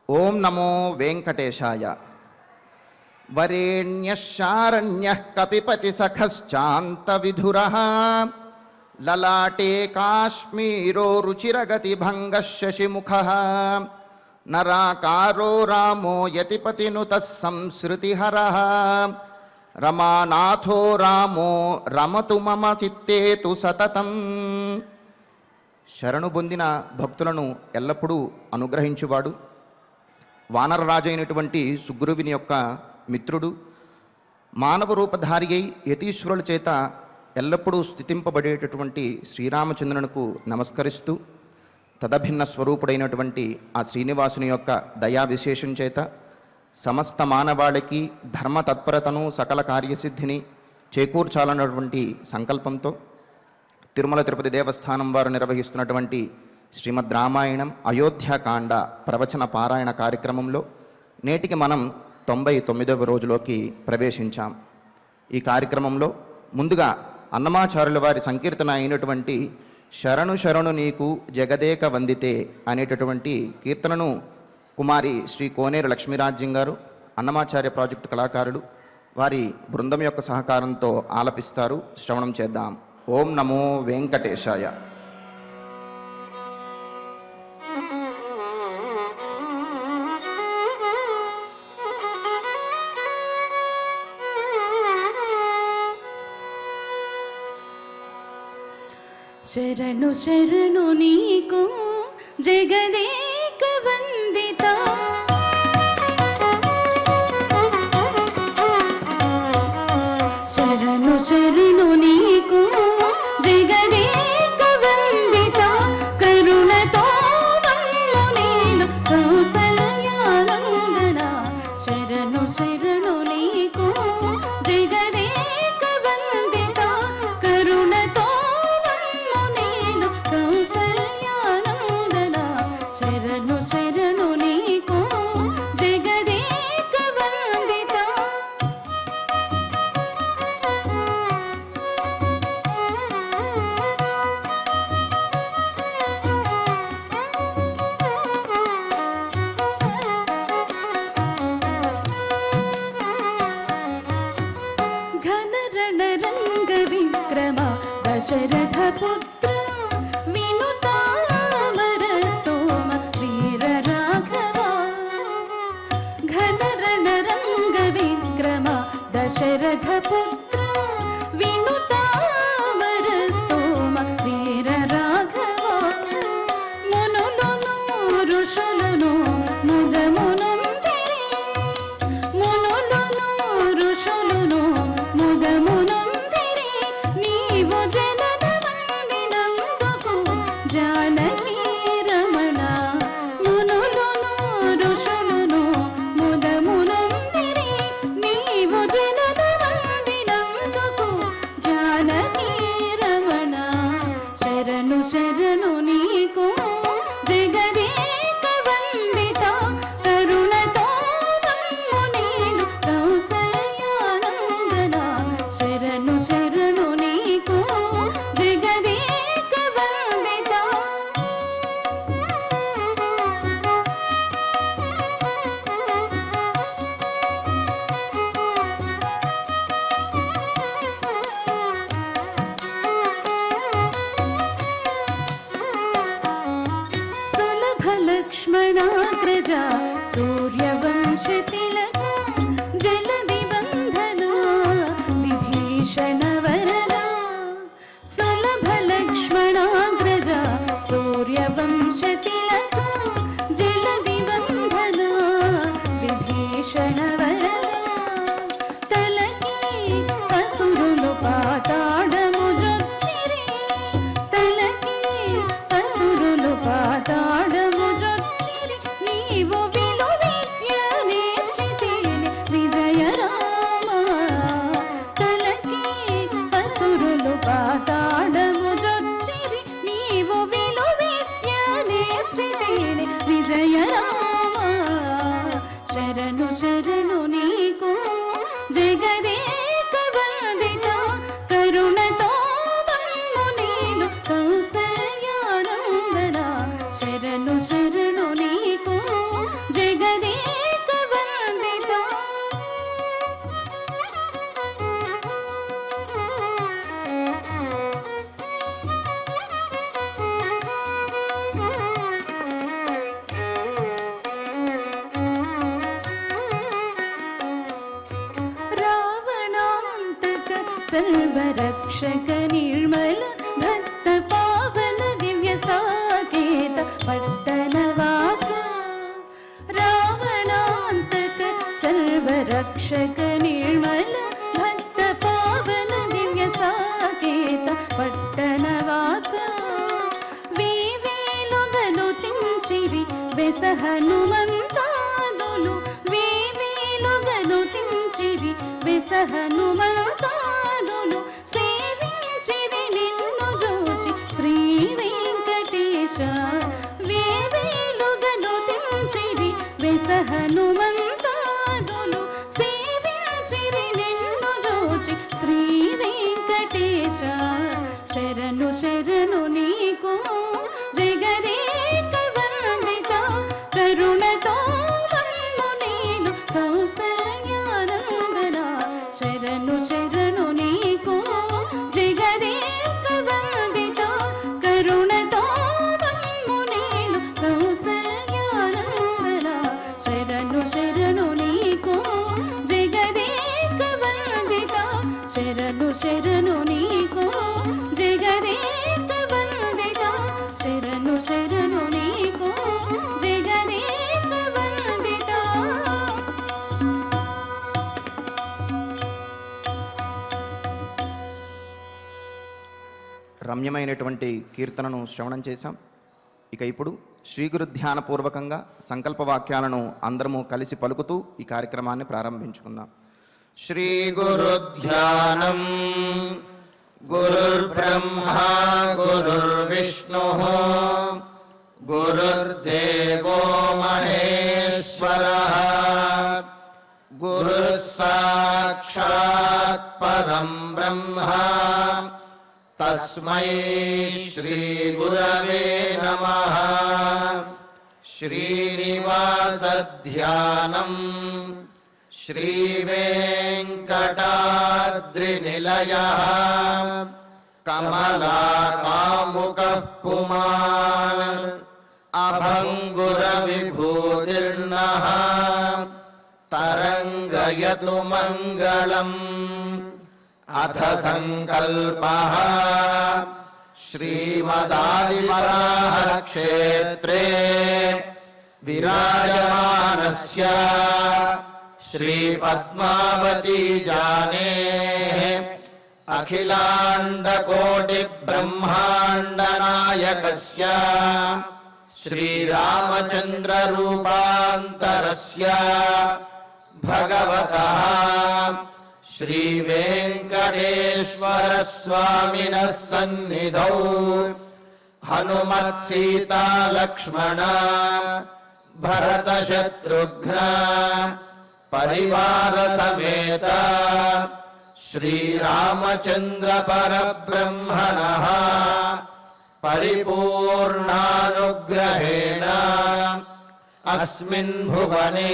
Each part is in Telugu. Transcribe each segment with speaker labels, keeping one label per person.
Speaker 1: ఓం నమో వెంకటేశాయ వరేణ్యశారణ్య కపిపతి సఖశ్చాంత విధుర లలాటే కాశ్మీరో రుచిరగతి భంగ శశిముఖ నరాకారో రామో యతిపతినుత సంసృతిహర రమానాథో రామో రమతు మమ చిత్తేతు సతతం శరణు పొందిన భక్తులను ఎల్లప్పుడూ అనుగ్రహించువాడు వానరరాజు అయినటువంటి సుగ్రీవుని యొక్క మిత్రుడు మానవ రూపధారి అయి యతీశ్వరుల చేత ఎల్లప్పుడూ స్థితింపబడేటటువంటి శ్రీరామచంద్రునకు నమస్కరిస్తూ తదభిన్న స్వరూపుడైనటువంటి ఆ శ్రీనివాసుని యొక్క దయా విశేషం చేత సమస్త మానవాళికి ధర్మ తత్పరతను సకల కార్యసిద్ధిని చేకూర్చాలన్నటువంటి సంకల్పంతో తిరుమల తిరుపతి దేవస్థానం వారు నిర్వహిస్తున్నటువంటి శ్రీమద్ రామాయణం అయోధ్యాకాండ ప్రవచన పారాయణ కార్యక్రమంలో నేటికి మనం తొంభై తొమ్మిదవ రోజులోకి ప్రవేశించాం ఈ కార్యక్రమంలో ముందుగా అన్నమాచారుల వారి సంకీర్తన అయినటువంటి శరణు శరణు నీకు జగదేక వందితే అనేటటువంటి కీర్తనను కుమారి శ్రీ కోనేరు లక్ష్మీరాజ్యం గారు అన్నమాచార్య ప్రాజెక్టు కళాకారులు వారి బృందం యొక్క సహకారంతో ఆలపిస్తారు శ్రవణం చేద్దాం ఓం నమో వెంకటేశాయ
Speaker 2: శరణు శరణు నీకు జగదేక వందిత శరణు శరణు నీకు జగదేక వందిత కరుణతో మమ్ము నేను కౌసల్యానందన శరణు శరణు నీకు జగదేక వందిత కరుణతో మమ్ము నేను కౌసల్యానందన శరణు శరణు నీకు జగదేక వందిత ఘనరణరంగ విక్రమ దశరథ పుత్ర వినుతామరస్తోమ వీర రాఘవ ఘనరణరంగ విక్రమ దశరథ పుత్ర వినుతామరస్తోమ వీర రాఘవ మునులను ఋషులను ముదమునుందిరి మునులను ఋషులను ముదమునందిరి నీవు జనన వందినందుకు జానకీ రమణ మునులను ఋషులను ముదమునందిరి నీవు జనన వందినందుకు జానకీ రమణ శరణు శరణు నీకు జగదేక వందిత కరుణతో నమ్ము నేను కౌసల్యానందన శరణు శరణు నీకు జగదేక వందిత సులభ లక్ష్మణాగ్రజ సూర్యవంశ తిలక జలది బంధన విభీషణ వరద సులభ లక్ష్మణాగ్రజ సూర్యవంశ తిలక జలది బంధన విభీషణ వరద తలకి అసురులు పాతాడము జొచ్చిరి తలకి అసురులు పాతాడము జొచ్చిరి నీవు విలు విద్య నేర్చితేనే విజయ రామ తలకి అసురులు పాతాడము జొచ్చిరి నీవు విలు విద్య నేర్చితేనే విజయ రామ శరణు శరణు నీకు జగదేక వందిత కరుణతో మమ్ము నేను కౌసల్యానందన శరణు శరణు నీకు జగ सर्वरक्षक निर्मल भक्त पावन दिव्य साकेत पट्टनवास रावणान्तक सर्वरक्षक निर्मल भक्त पावन दिव्य साकेत पट्टनवास వేవేలుగను తించిరి వెస హనుమంతాదులు వేవేలుగను తించిరి వెస హనుమంతాదులు సేవించిరి నిన్ను జోచి శ్రీ వెంకటేశ వేవేలుగను తించిరి వెస హనుమంతాదులు సేవించిరి నిన్ను జోచి శ్రీ వెంకటేశ శరణు శరణు నీకు జగదేక వందిత కరుణతో మమ్ము నేను కౌసల్యానందన శరణు శరణు నీకు జగదేక వందిత కరుణతో మమ్ము నేను కౌసల్యానందన శరణు శరణు నీకు జగదేక వందిత శరణు శరణు నీకు జగదేక వందిత శరణు శరణు నీకు జగదేక వందిత
Speaker 1: రమ్యమైనటువంటి కీర్తనను శ్రవణం చేశాం ఇక ఇప్పుడు శ్రీ గురు ధ్యానపూర్వకంగా సంకల్ప వాక్యాలను అందరము కలిసి పలుకుతూ ఈ కార్యక్రమాన్ని ప్రారంభించుకుందాం శ్రీ గురు ధ్యానం గురుర్బ్రహ్మా గురుర్విష్ణు గురుర్దేవో మహేశ్వర గురు సాక్షాత్ పరం బ్రహ్మ తస్మై శ్రీ గురవే నమ శ్రీనివాసధ్యానం శ్రీవేంకటాద్రినిలయ కమలాకాముక పుమాన్ అభంగురవిభూతిర్నః తరంగయతు మంగళం అథ సంకల్పः శ్రీమదాదివరాహక్షేత్రే విరాజమానస్య శ్రీపద్మావతీ జానేः अखिलाण्डकोटिब्रह्माण्डनायकस्य श्रीरामचन्द्ररूपान्तरस्य भगवतः श्रीवेङ्कटेश्वरस्वामिनः सन्निधौ हनुमत्सीतालक्ष्मण भरतशत्रुघ्न परिवारसमेत श्रीरामचन्द्र परब्रह्मणः परिपूर्णानुग्रहेण अस्मिन् भुवने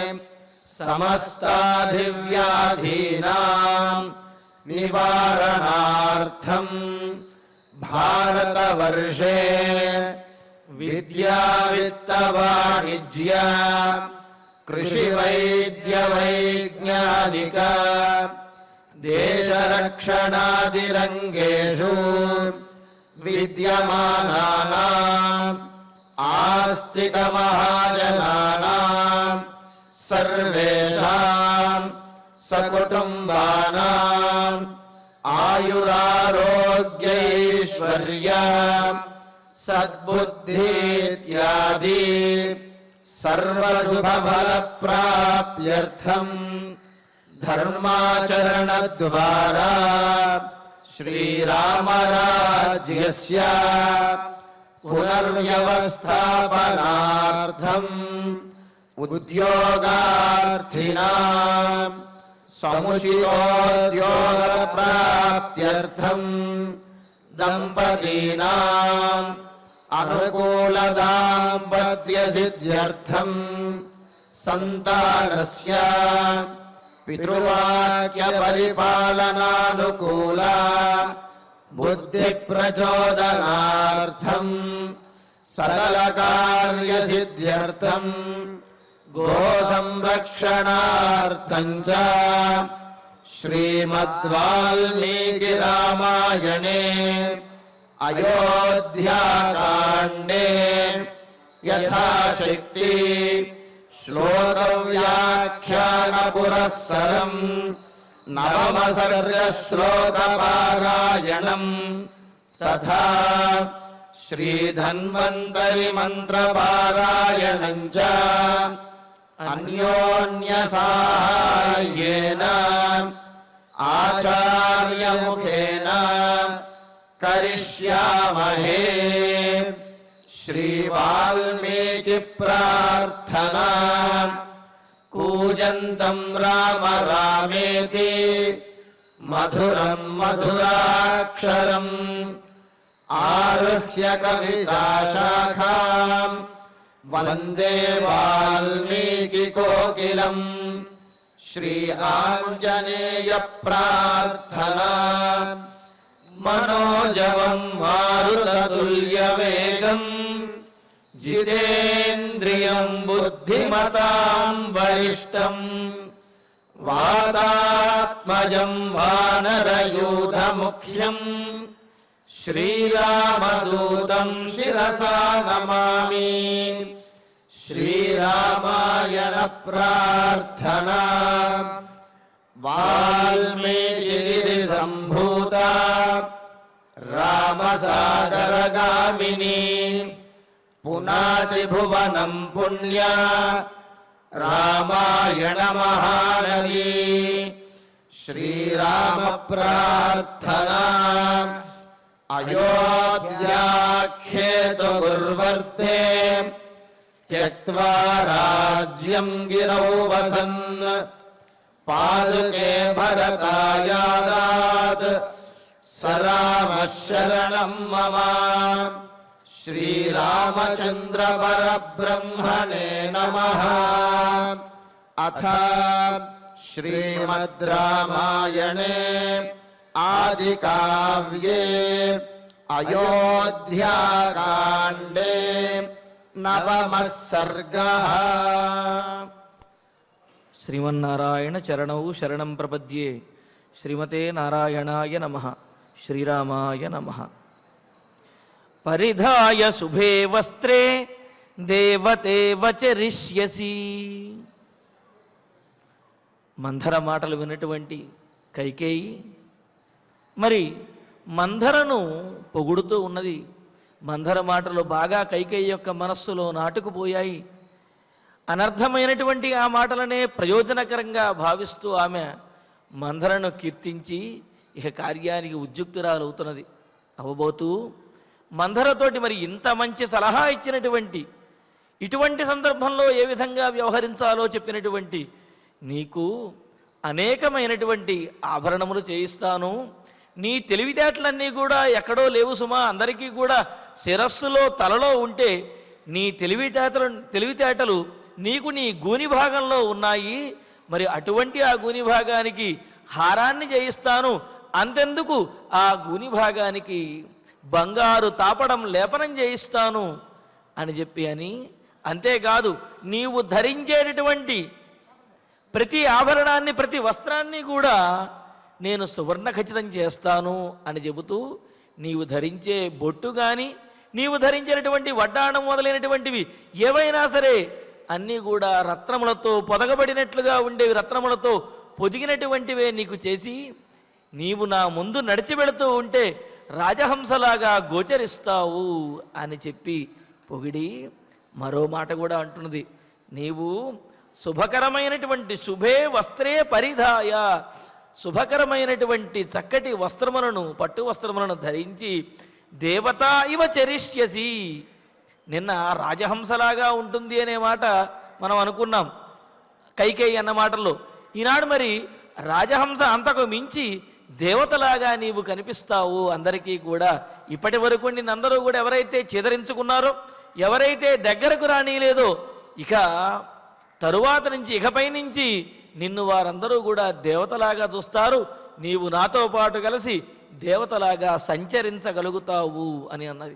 Speaker 1: समस्ताधिव्याधीनां निवारणार्थम् भारतवर्षे विद्यावित्तवाणिज्य कृषिवैद्यवैज्ञानिक देशरक्षणादिरङ्गेषु विद्यमानानाम् आस्तिकमहाजनानाम् सर्वेषाम् सकुटुम्बानाम् आयुरारोग्यैश्वर्य सद्बुद्धीत्यादि सर्वशुभफलप्राप्त्यर्थम् धर्माचरणद्वारा श्रीरामराज्यस्य पुनर्व्यवस्थापनार्थम् उद्योगार्थिनाम् समुचितोद्योगप्राप्त्यर्थम् दम्पतीनाम् अनुकूलदाम्पत्यसिद्ध्यर्थम् सन्तानस्य पितृवाक्यपरिपालनानुकूल बुद्धिप्रचोदनार्थम् सकलकार्यसिद्ध्यर्थम् गोसंरक्षणार्थम् च श्रीमद्वाल्मीकिरामायणे अयोध्याकाण्डे यथाशक्ति श्लोकव्याख्यानपुरःसरम् नवमसर्गश्लोकपारायणम् तथा श्रीधन्वन्तरिमन्त्रपारायणम् च अन्योन्यसाहाय्येन आचार्यमुखेन करिष्यामहे श्रीवाल्मीकिप्रार्थना कूजन्तम् राम रामेति मधुरम् मधुराक्षरम् आरुह्य कविताशाखाम् वन्दे वाल्मीकिकोकिलम् श्री आञ्जनेयप्रार्थना मनोजवम् मारुततुल्यवेगम् जितेन्द्रियम् बुद्धिमताम् वरिष्ठम् वादात्मजम् वानरयूथमुख्यम् श्रीरामदूतम् शिरसा नमामि श्रीरामायण प्रार्थना वाल्मीकिरिसम्भूता रामसागरगामिनी पुनातिभुवनम् पुण्या रामायणमहानदी श्रीरामप्रार्थना अयोध्याख्येतुर्वर्ते त्यक्त्वा राज्यम् गिरौ वसन् पादुके भरतायादात् स रामः शरणम् मम श्रीरामचन्द्रपरब्रह्मणे नमः अथ श्रीमद् रामायणे आदिकाव्ये अयोध्याकाण्डे नवमः सर्गः
Speaker 3: శ్రీమన్నారాయణ చరణౌ శరణం ప్రపద్యే శ్రీమతే నారాయణాయ నమ శ్రీరామాయ నమ పరిధాయ శుభే వస్త్రే దేవతేవ చరిష్యసి మంధర మాటలు విన్నటువంటి కైకేయి మరి మంధరను పొగుడుతూ ఉన్నది మంధర మాటలు బాగా కైకేయి యొక్క మనస్సులో నాటుకుపోయాయి అనర్థమైనటువంటి ఆ మాటలనే ప్రయోజనకరంగా భావిస్తూ ఆమె మందరను కీర్తించి ఇక కార్యానికి ఉద్యుక్తురాలవుతున్నది అవ్వబోతూ మందరతోటి మరి ఇంత మంచి సలహా ఇచ్చినటువంటి ఇటువంటి సందర్భంలో ఏ విధంగా వ్యవహరించాలో చెప్పినటువంటి నీకు అనేకమైనటువంటి ఆభరణములు చేయిస్తాను నీ తెలివితేటలన్నీ కూడా ఎక్కడో లేవు సుమా అందరికీ కూడా శిరస్సులో తలలో ఉంటే నీ తెలివితేటలు తెలివితేటలు నీకు నీ గూని భాగంలో ఉన్నాయి మరి అటువంటి ఆ గూని భాగానికి హారాన్ని చేయిస్తాను అంతెందుకు ఆ గూని భాగానికి బంగారు తాపడం లేపనం చేయిస్తాను అని చెప్పి అని అంతేకాదు నీవు ధరించేటటువంటి ప్రతి ఆభరణాన్ని ప్రతి వస్త్రాన్ని కూడా నేను సువర్ణ ఖచ్చితం చేస్తాను అని చెబుతూ నీవు ధరించే బొట్టు కానీ నీవు ధరించేటటువంటి వడ్డాణం మొదలైనటువంటివి ఏవైనా సరే అన్నీ కూడా రత్నములతో పొదగబడినట్లుగా ఉండేవి రత్నములతో పొదిగినటువంటివే నీకు చేసి నీవు నా ముందు నడిచి వెళుతూ ఉంటే రాజహంసలాగా గోచరిస్తావు అని చెప్పి పొగిడి మరో మాట కూడా అంటున్నది నీవు శుభకరమైనటువంటి శుభే వస్త్రే పరిధాయ శుభకరమైనటువంటి చక్కటి వస్త్రములను పట్టు వస్త్రములను ధరించి దేవత ఇవ చరిష్యసి నిన్న రాజహంసలాగా ఉంటుంది అనే మాట మనం అనుకున్నాం కైకేయి అన్న మాటల్లో ఈనాడు మరి రాజహంస అంతకు మించి దేవతలాగా నీవు కనిపిస్తావు అందరికీ కూడా ఇప్పటి వరకు నిన్నందరూ కూడా ఎవరైతే చెదరించుకున్నారో ఎవరైతే దగ్గరకు రానిలేదో ఇక తరువాత నుంచి ఇకపై నుంచి నిన్ను వారందరూ కూడా దేవతలాగా చూస్తారు నీవు నాతో పాటు కలిసి దేవతలాగా సంచరించగలుగుతావు అని అన్నది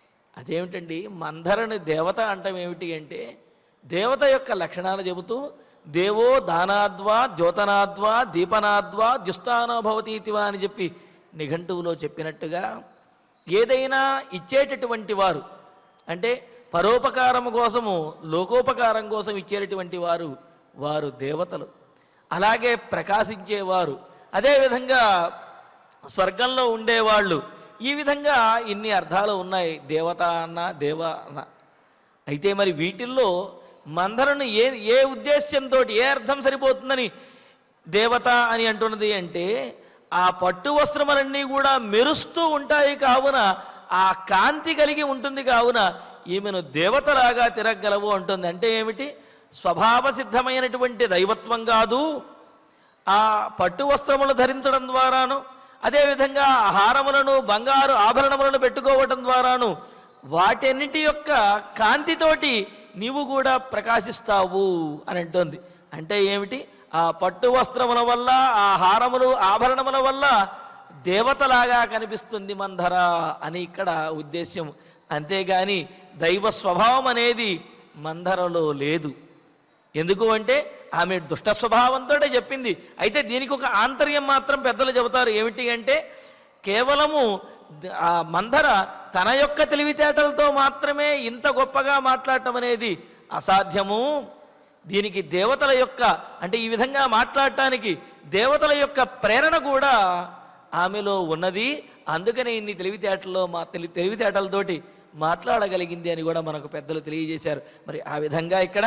Speaker 3: అదేమిటండి మందరని దేవత అంటం ఏమిటి అంటే దేవత యొక్క లక్షణాలు చెబుతూ దేవో దానాద్వా ద్యోతనాద్వా దీపనాద్వా దుస్తానో భవతి ఇతివా అని చెప్పి నిఘంటువులో చెప్పినట్టుగా ఏదైనా ఇచ్చేటటువంటి వారు అంటే పరోపకారం కోసము లోకోపకారం కోసం ఇచ్చేటటువంటి వారు వారు దేవతలు అలాగే ప్రకాశించేవారు అదేవిధంగా స్వర్గంలో ఉండేవాళ్ళు ఈ విధంగా ఇన్ని అర్థాలు ఉన్నాయి దేవత అన్న దేవ అన్న అయితే మరి వీటిల్లో మందరను ఏ ఏ ఉద్దేశ్యంతో ఏ అర్థం సరిపోతుందని దేవత అని అంటున్నది అంటే ఆ పట్టు వస్త్రములన్నీ కూడా మెరుస్తూ ఉంటాయి కావున ఆ కాంతి కలిగి ఉంటుంది కావున ఈమెను దేవతలాగా తిరగలవు అంటుంది అంటే ఏమిటి స్వభావ సిద్ధమైనటువంటి దైవత్వం కాదు ఆ పట్టు వస్త్రములు ధరించడం ద్వారాను అదేవిధంగా హారములను బంగారు ఆభరణములను పెట్టుకోవటం ద్వారాను వాటన్నిటి యొక్క కాంతితోటి నీవు కూడా ప్రకాశిస్తావు అని అంటుంది అంటే ఏమిటి ఆ పట్టు వస్త్రముల వల్ల ఆ హారములు ఆభరణముల వల్ల దేవతలాగా కనిపిస్తుంది మంధర అని ఇక్కడ ఉద్దేశ్యం అంతేగాని దైవ స్వభావం అనేది మంధరలో లేదు ఎందుకు అంటే ఆమె దుష్ట స్వభావంతో చెప్పింది అయితే దీనికి ఒక ఆంతర్యం మాత్రం పెద్దలు చెబుతారు ఏమిటి అంటే కేవలము ద- ఆ మందర తన యొక్క తెలివితేటలతో మాత్రమే ఇంత గొప్పగా మాట్లాడటం అనేది అసాధ్యము దీనికి దేవతల యొక్క అంటే ఈ విధంగా మాట్లాడటానికి దేవతల యొక్క ప్రేరణ కూడా ఆమెలో ఉన్నది అందుకనే ఇన్ని తెలివితేటల్లో మా తెలి తెలివితేటలతోటి మాట్లాడగలిగింది అని కూడా మనకు పెద్దలు తెలియజేశారు మరి ఆ విధంగా ఇక్కడ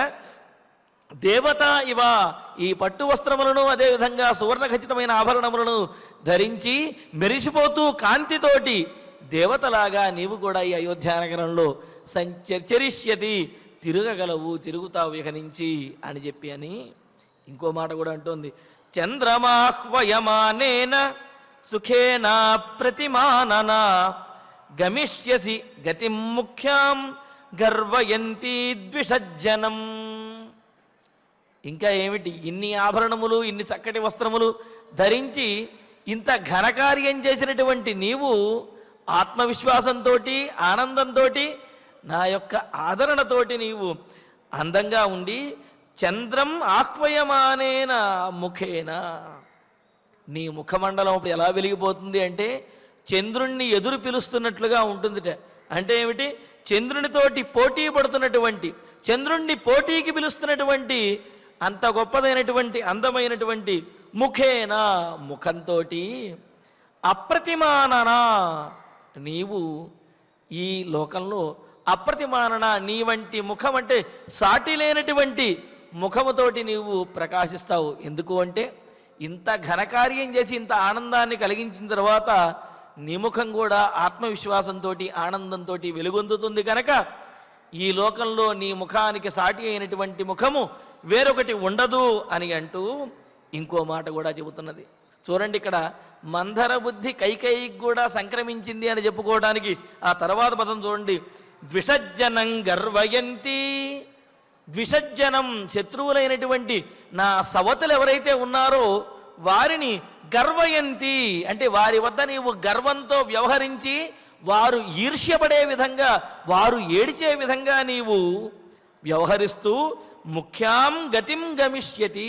Speaker 3: దేవత ఇవ ఈ పట్టు వస్త్రములను అదేవిధంగా సువర్ణ ఖచ్చితమైన ఆభరణములను ధరించి మెరిసిపోతూ కాంతితోటి దేవతలాగా నీవు కూడా ఈ అయోధ్యానగరంలో సంచరిష్యతి తిరగగలవు తిరుగుతావు ఇక నుంచి అని చెప్పి అని ఇంకో మాట కూడా అంటోంది చంద్రమాహ్వయమానేన సుఖేన ప్రతిమానన గమిష్యసి గతిం ముఖ్యాం గర్వయంతి ద్విషజ్జనం ఇంకా ఏమిటి ఇన్ని ఆభరణములు ఇన్ని చక్కటి వస్త్రములు ధరించి ఇంత ఘనకార్యం చేసినటువంటి నీవు ఆత్మవిశ్వాసంతో ఆనందంతో నా యొక్క ఆదరణతోటి నీవు అందంగా ఉండి చంద్రం ఆహ్వయమానేన ముఖేన నీ ముఖమండలం ఇప్పుడు ఎలా వెలిగిపోతుంది అంటే చంద్రుణ్ణి ఎదురు పిలుస్తున్నట్లుగా ఉంటుందిట అంటే ఏమిటి చంద్రునితోటి పోటీ పడుతున్నటువంటి చంద్రుణ్ణి పోటీకి పిలుస్తున్నటువంటి అంత గొప్పదైనటువంటి అందమైనటువంటి ముఖేన ముఖంతో అప్రతిమానన నీవు ఈ లోకంలో అప్రతిమానన నీ వంటి ముఖం అంటే సాటి లేనటువంటి ముఖముతోటి నీవు ప్రకాశిస్తావు ఎందుకు అంటే ఇంత ఘనకార్యం చేసి ఇంత ఆనందాన్ని కలిగించిన తర్వాత నీ ముఖం కూడా ఆత్మవిశ్వాసంతో ఆనందంతో వెలుగొందుతుంది కనుక ఈ లోకంలో నీ ముఖానికి సాటి అయినటువంటి ముఖము వేరొకటి ఉండదు అని అంటూ ఇంకో మాట కూడా చెబుతున్నది చూడండి ఇక్కడ మందర బుద్ధి కైకేయికి కూడా సంక్రమించింది అని చెప్పుకోవడానికి ఆ తర్వాత పదం చూడండి ద్విషజ్జనం గర్వయంతి ద్విషజ్జనం శత్రువులైనటువంటి నా సవతులు ఎవరైతే ఉన్నారో వారిని గర్వయంతి అంటే వారి వద్ద నీవు గర్వంతో వ్యవహరించి వారు ఈర్ష్యపడే విధంగా వారు ఏడిచే విధంగా నీవు వ్యవహరిస్తూ ముఖ్యాం గతిం గమిష్యతి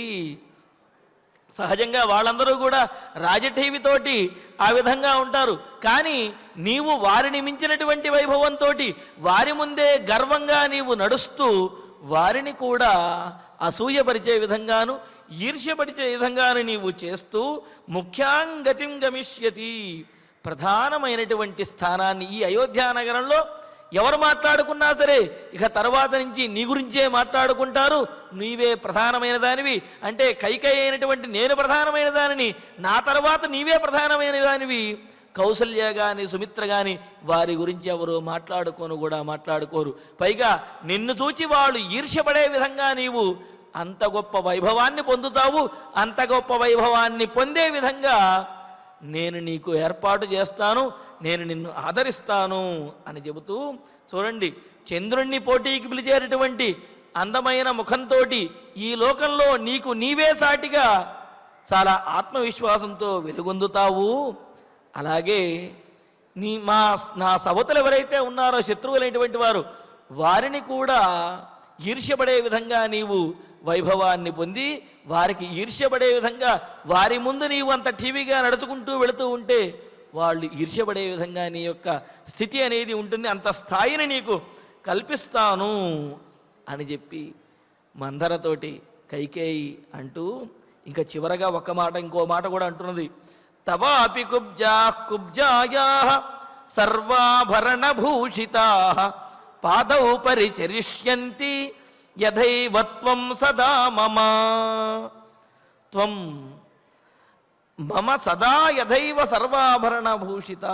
Speaker 3: సహజంగా వాళ్ళందరూ కూడా రాజఠీవితోటి ఆ విధంగా ఉంటారు కానీ నీవు వారిని మించినటువంటి వైభవంతో వారి ముందే గర్వంగా నీవు నడుస్తూ వారిని కూడా అసూయపరిచే విధంగాను ఈర్ష్యపరిచే విధంగాను నీవు చేస్తూ ముఖ్యాంగతిం గమిష్యతి ప్రధానమైనటువంటి స్థానాన్ని ఈ అయోధ్యా నగరంలో ఎవరు మాట్లాడుకున్నా సరే ఇక తర్వాత నుంచి నీ గురించే మాట్లాడుకుంటారు నీవే ప్రధానమైన దానివి అంటే కైకై అయినటువంటి నేను ప్రధానమైన దానిని నా తర్వాత నీవే ప్రధానమైన దానివి కౌసల్య గాని సుమిత్ర గాని వారి గురించి ఎవరు మాట్లాడుకోను కూడా మాట్లాడుకోరు పైగా నిన్ను చూచి వాళ్ళు ఈర్ష్యపడే విధంగా నీవు అంత గొప్ప వైభవాన్ని పొందుతావు అంత గొప్ప వైభవాన్ని పొందే విధంగా నేను నీకు ఏర్పాటు చేస్తాను నేను నిన్ను ఆదరిస్తాను అని చెబుతూ చూడండి చంద్రుణ్ణి పోటీకి పిలిచేటటువంటి అందమైన ముఖంతో ఈ లోకంలో నీకు నీవే సాటిగా చాలా ఆత్మవిశ్వాసంతో వెలుగొందుతావు అలాగే నీ మా నా సవతులు ఎవరైతే ఉన్నారో శత్రువులైనటువంటి వారు వారిని కూడా ఈర్ష్యపడే విధంగా నీవు వైభవాన్ని పొంది వారికి ఈర్ష్యపడే విధంగా వారి ముందు నీవు అంత టీవీగా నడుచుకుంటూ వెళుతూ ఉంటే వాళ్ళు ఈర్ష్యపడే విధంగా నీ యొక్క స్థితి అనేది ఉంటుంది అంత స్థాయిని నీకు కల్పిస్తాను అని చెప్పి మందరతోటి కైకేయి అంటూ ఇంకా చివరగా ఒక్క మాట ఇంకో మాట కూడా అంటున్నది తవాపి కుబ్జా కుబ్జాయా సర్వాభరణభూషితా పాదౌ పరిచరిష్యంతి యథైవత్వం సదా మమ త్వం మమ సదా యథైవ సర్వాభరణభూషిత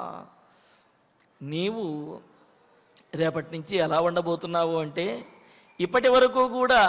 Speaker 3: నీవు రేపటి నుంచి ఎలా ఉండబోతున్నావు అంటే ఇప్పటి వరకు కూడా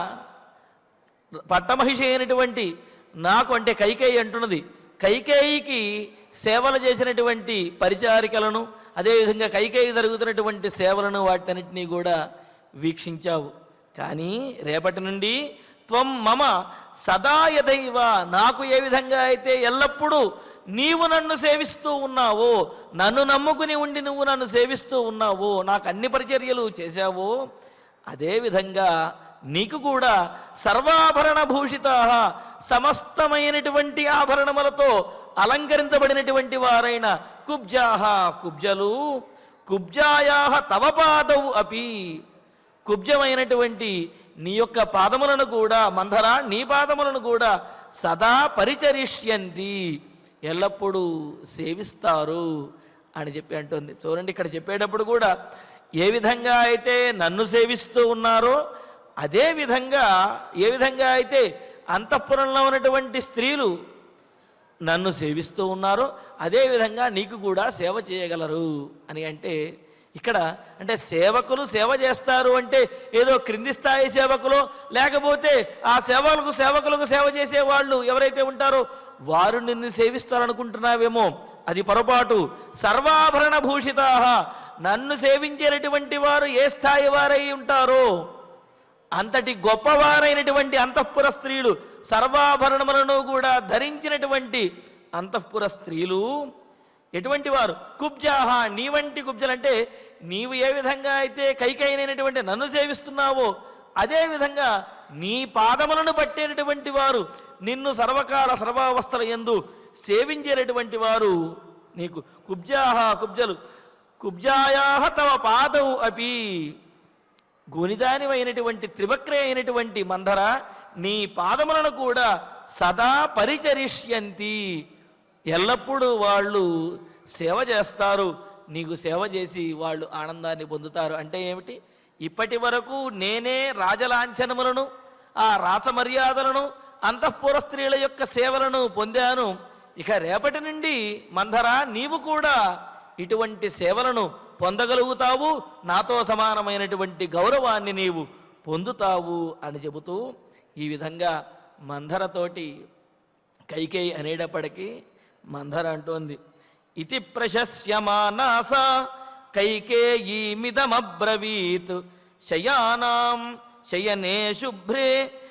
Speaker 3: పట్టమహిషి అయినటువంటి నాకు అంటే కైకేయి అంటున్నది కైకేయికి సేవలు చేసినటువంటి పరిచారికలను అదేవిధంగా కైకేయి జరుగుతున్నటువంటి సేవలను వాటన్నిటినీ కూడా వీక్షించావు కానీ రేపటి నుండి త్వం మమ సదాయదైవ నాకు ఏ విధంగా అయితే ఎల్లప్పుడూ నీవు నన్ను సేవిస్తూ ఉన్నావో నన్ను నమ్ముకుని ఉండి నువ్వు నన్ను సేవిస్తూ ఉన్నావో నాకు అన్ని పరిచర్యలు చేశావో అదేవిధంగా నీకు కూడా సర్వాభరణ భూషిత సమస్తమైనటువంటి ఆభరణములతో అలంకరించబడినటువంటి వారైన కుబ్జాహ కుబ్జలు కుబ్జాయా తవ పాదవు అపి కుబ్జమైనటువంటి నీ యొక్క పాదములను కూడా మందర నీ పాదములను కూడా సదా పరిచరిష్యంతి ఎల్లప్పుడూ సేవిస్తారు అని చెప్పి అంటుంది చూడండి ఇక్కడ చెప్పేటప్పుడు కూడా ఏ విధంగా అయితే నన్ను సేవిస్తూ ఉన్నారో అదే విధంగా ఏ విధంగా అయితే అంతఃపురంలో ఉన్నటువంటి స్త్రీలు నన్ను సేవిస్తూ ఉన్నారో అదేవిధంగా నీకు కూడా సేవ చేయగలరు అని అంటే ఇక్కడ అంటే సేవకులు సేవ చేస్తారు అంటే ఏదో క్రింది స్థాయి సేవకులు లేకపోతే ఆ సేవలకు సేవకులకు సేవ చేసే వాళ్ళు ఎవరైతే ఉంటారో వారు నిన్ను సేవిస్తారనుకుంటున్నావేమో అది పొరపాటు సర్వాభరణ భూషితా నన్ను సేవించేటటువంటి వారు ఏ స్థాయి వారై ఉంటారో అంతటి గొప్పవారైనటువంటి అంతఃపుర స్త్రీలు సర్వాభరణములను కూడా ధరించినటువంటి అంతఃపుర స్త్రీలు ఎటువంటి వారు కుబ్జాహ నీ వంటి కుబ్జలంటే నీవు ఏ విధంగా అయితే కైకైనటువంటి నన్ను సేవిస్తున్నావో అదే విధంగా నీ పాదములను పట్టేటటువంటి వారు నిన్ను సర్వకాల సర్వావస్థల ఎందు సేవించేటటువంటి వారు నీకు కుబ్జాహ కుబ్జలు కుబ్జాయా తవ పాదవు అపి గునిదానివైనటువంటి త్రివక్ర అయినటువంటి మందర నీ పాదములను కూడా సదా పరిచరిష్యంతి ఎల్లప్పుడూ వాళ్ళు సేవ చేస్తారు నీకు సేవ చేసి వాళ్ళు ఆనందాన్ని పొందుతారు అంటే ఏమిటి ఇప్పటి వరకు నేనే రాజలాంఛనములను ఆ రాసమర్యాదలను అంతఃపుర స్త్రీల యొక్క సేవలను పొందాను ఇక రేపటి నుండి మందర నీవు కూడా ఇటువంటి సేవలను పొందగలుగుతావు నాతో సమానమైనటువంటి గౌరవాన్ని నీవు పొందుతావు అని చెబుతూ ఈ విధంగా మందరతోటి కైకేయి అనేటప్పటికీ మందర అంటోంది ఇతి ప్రశస్యమానాస కైకేయీమిదమబ్రవీత్ శయానాం శయనే శుభ్రే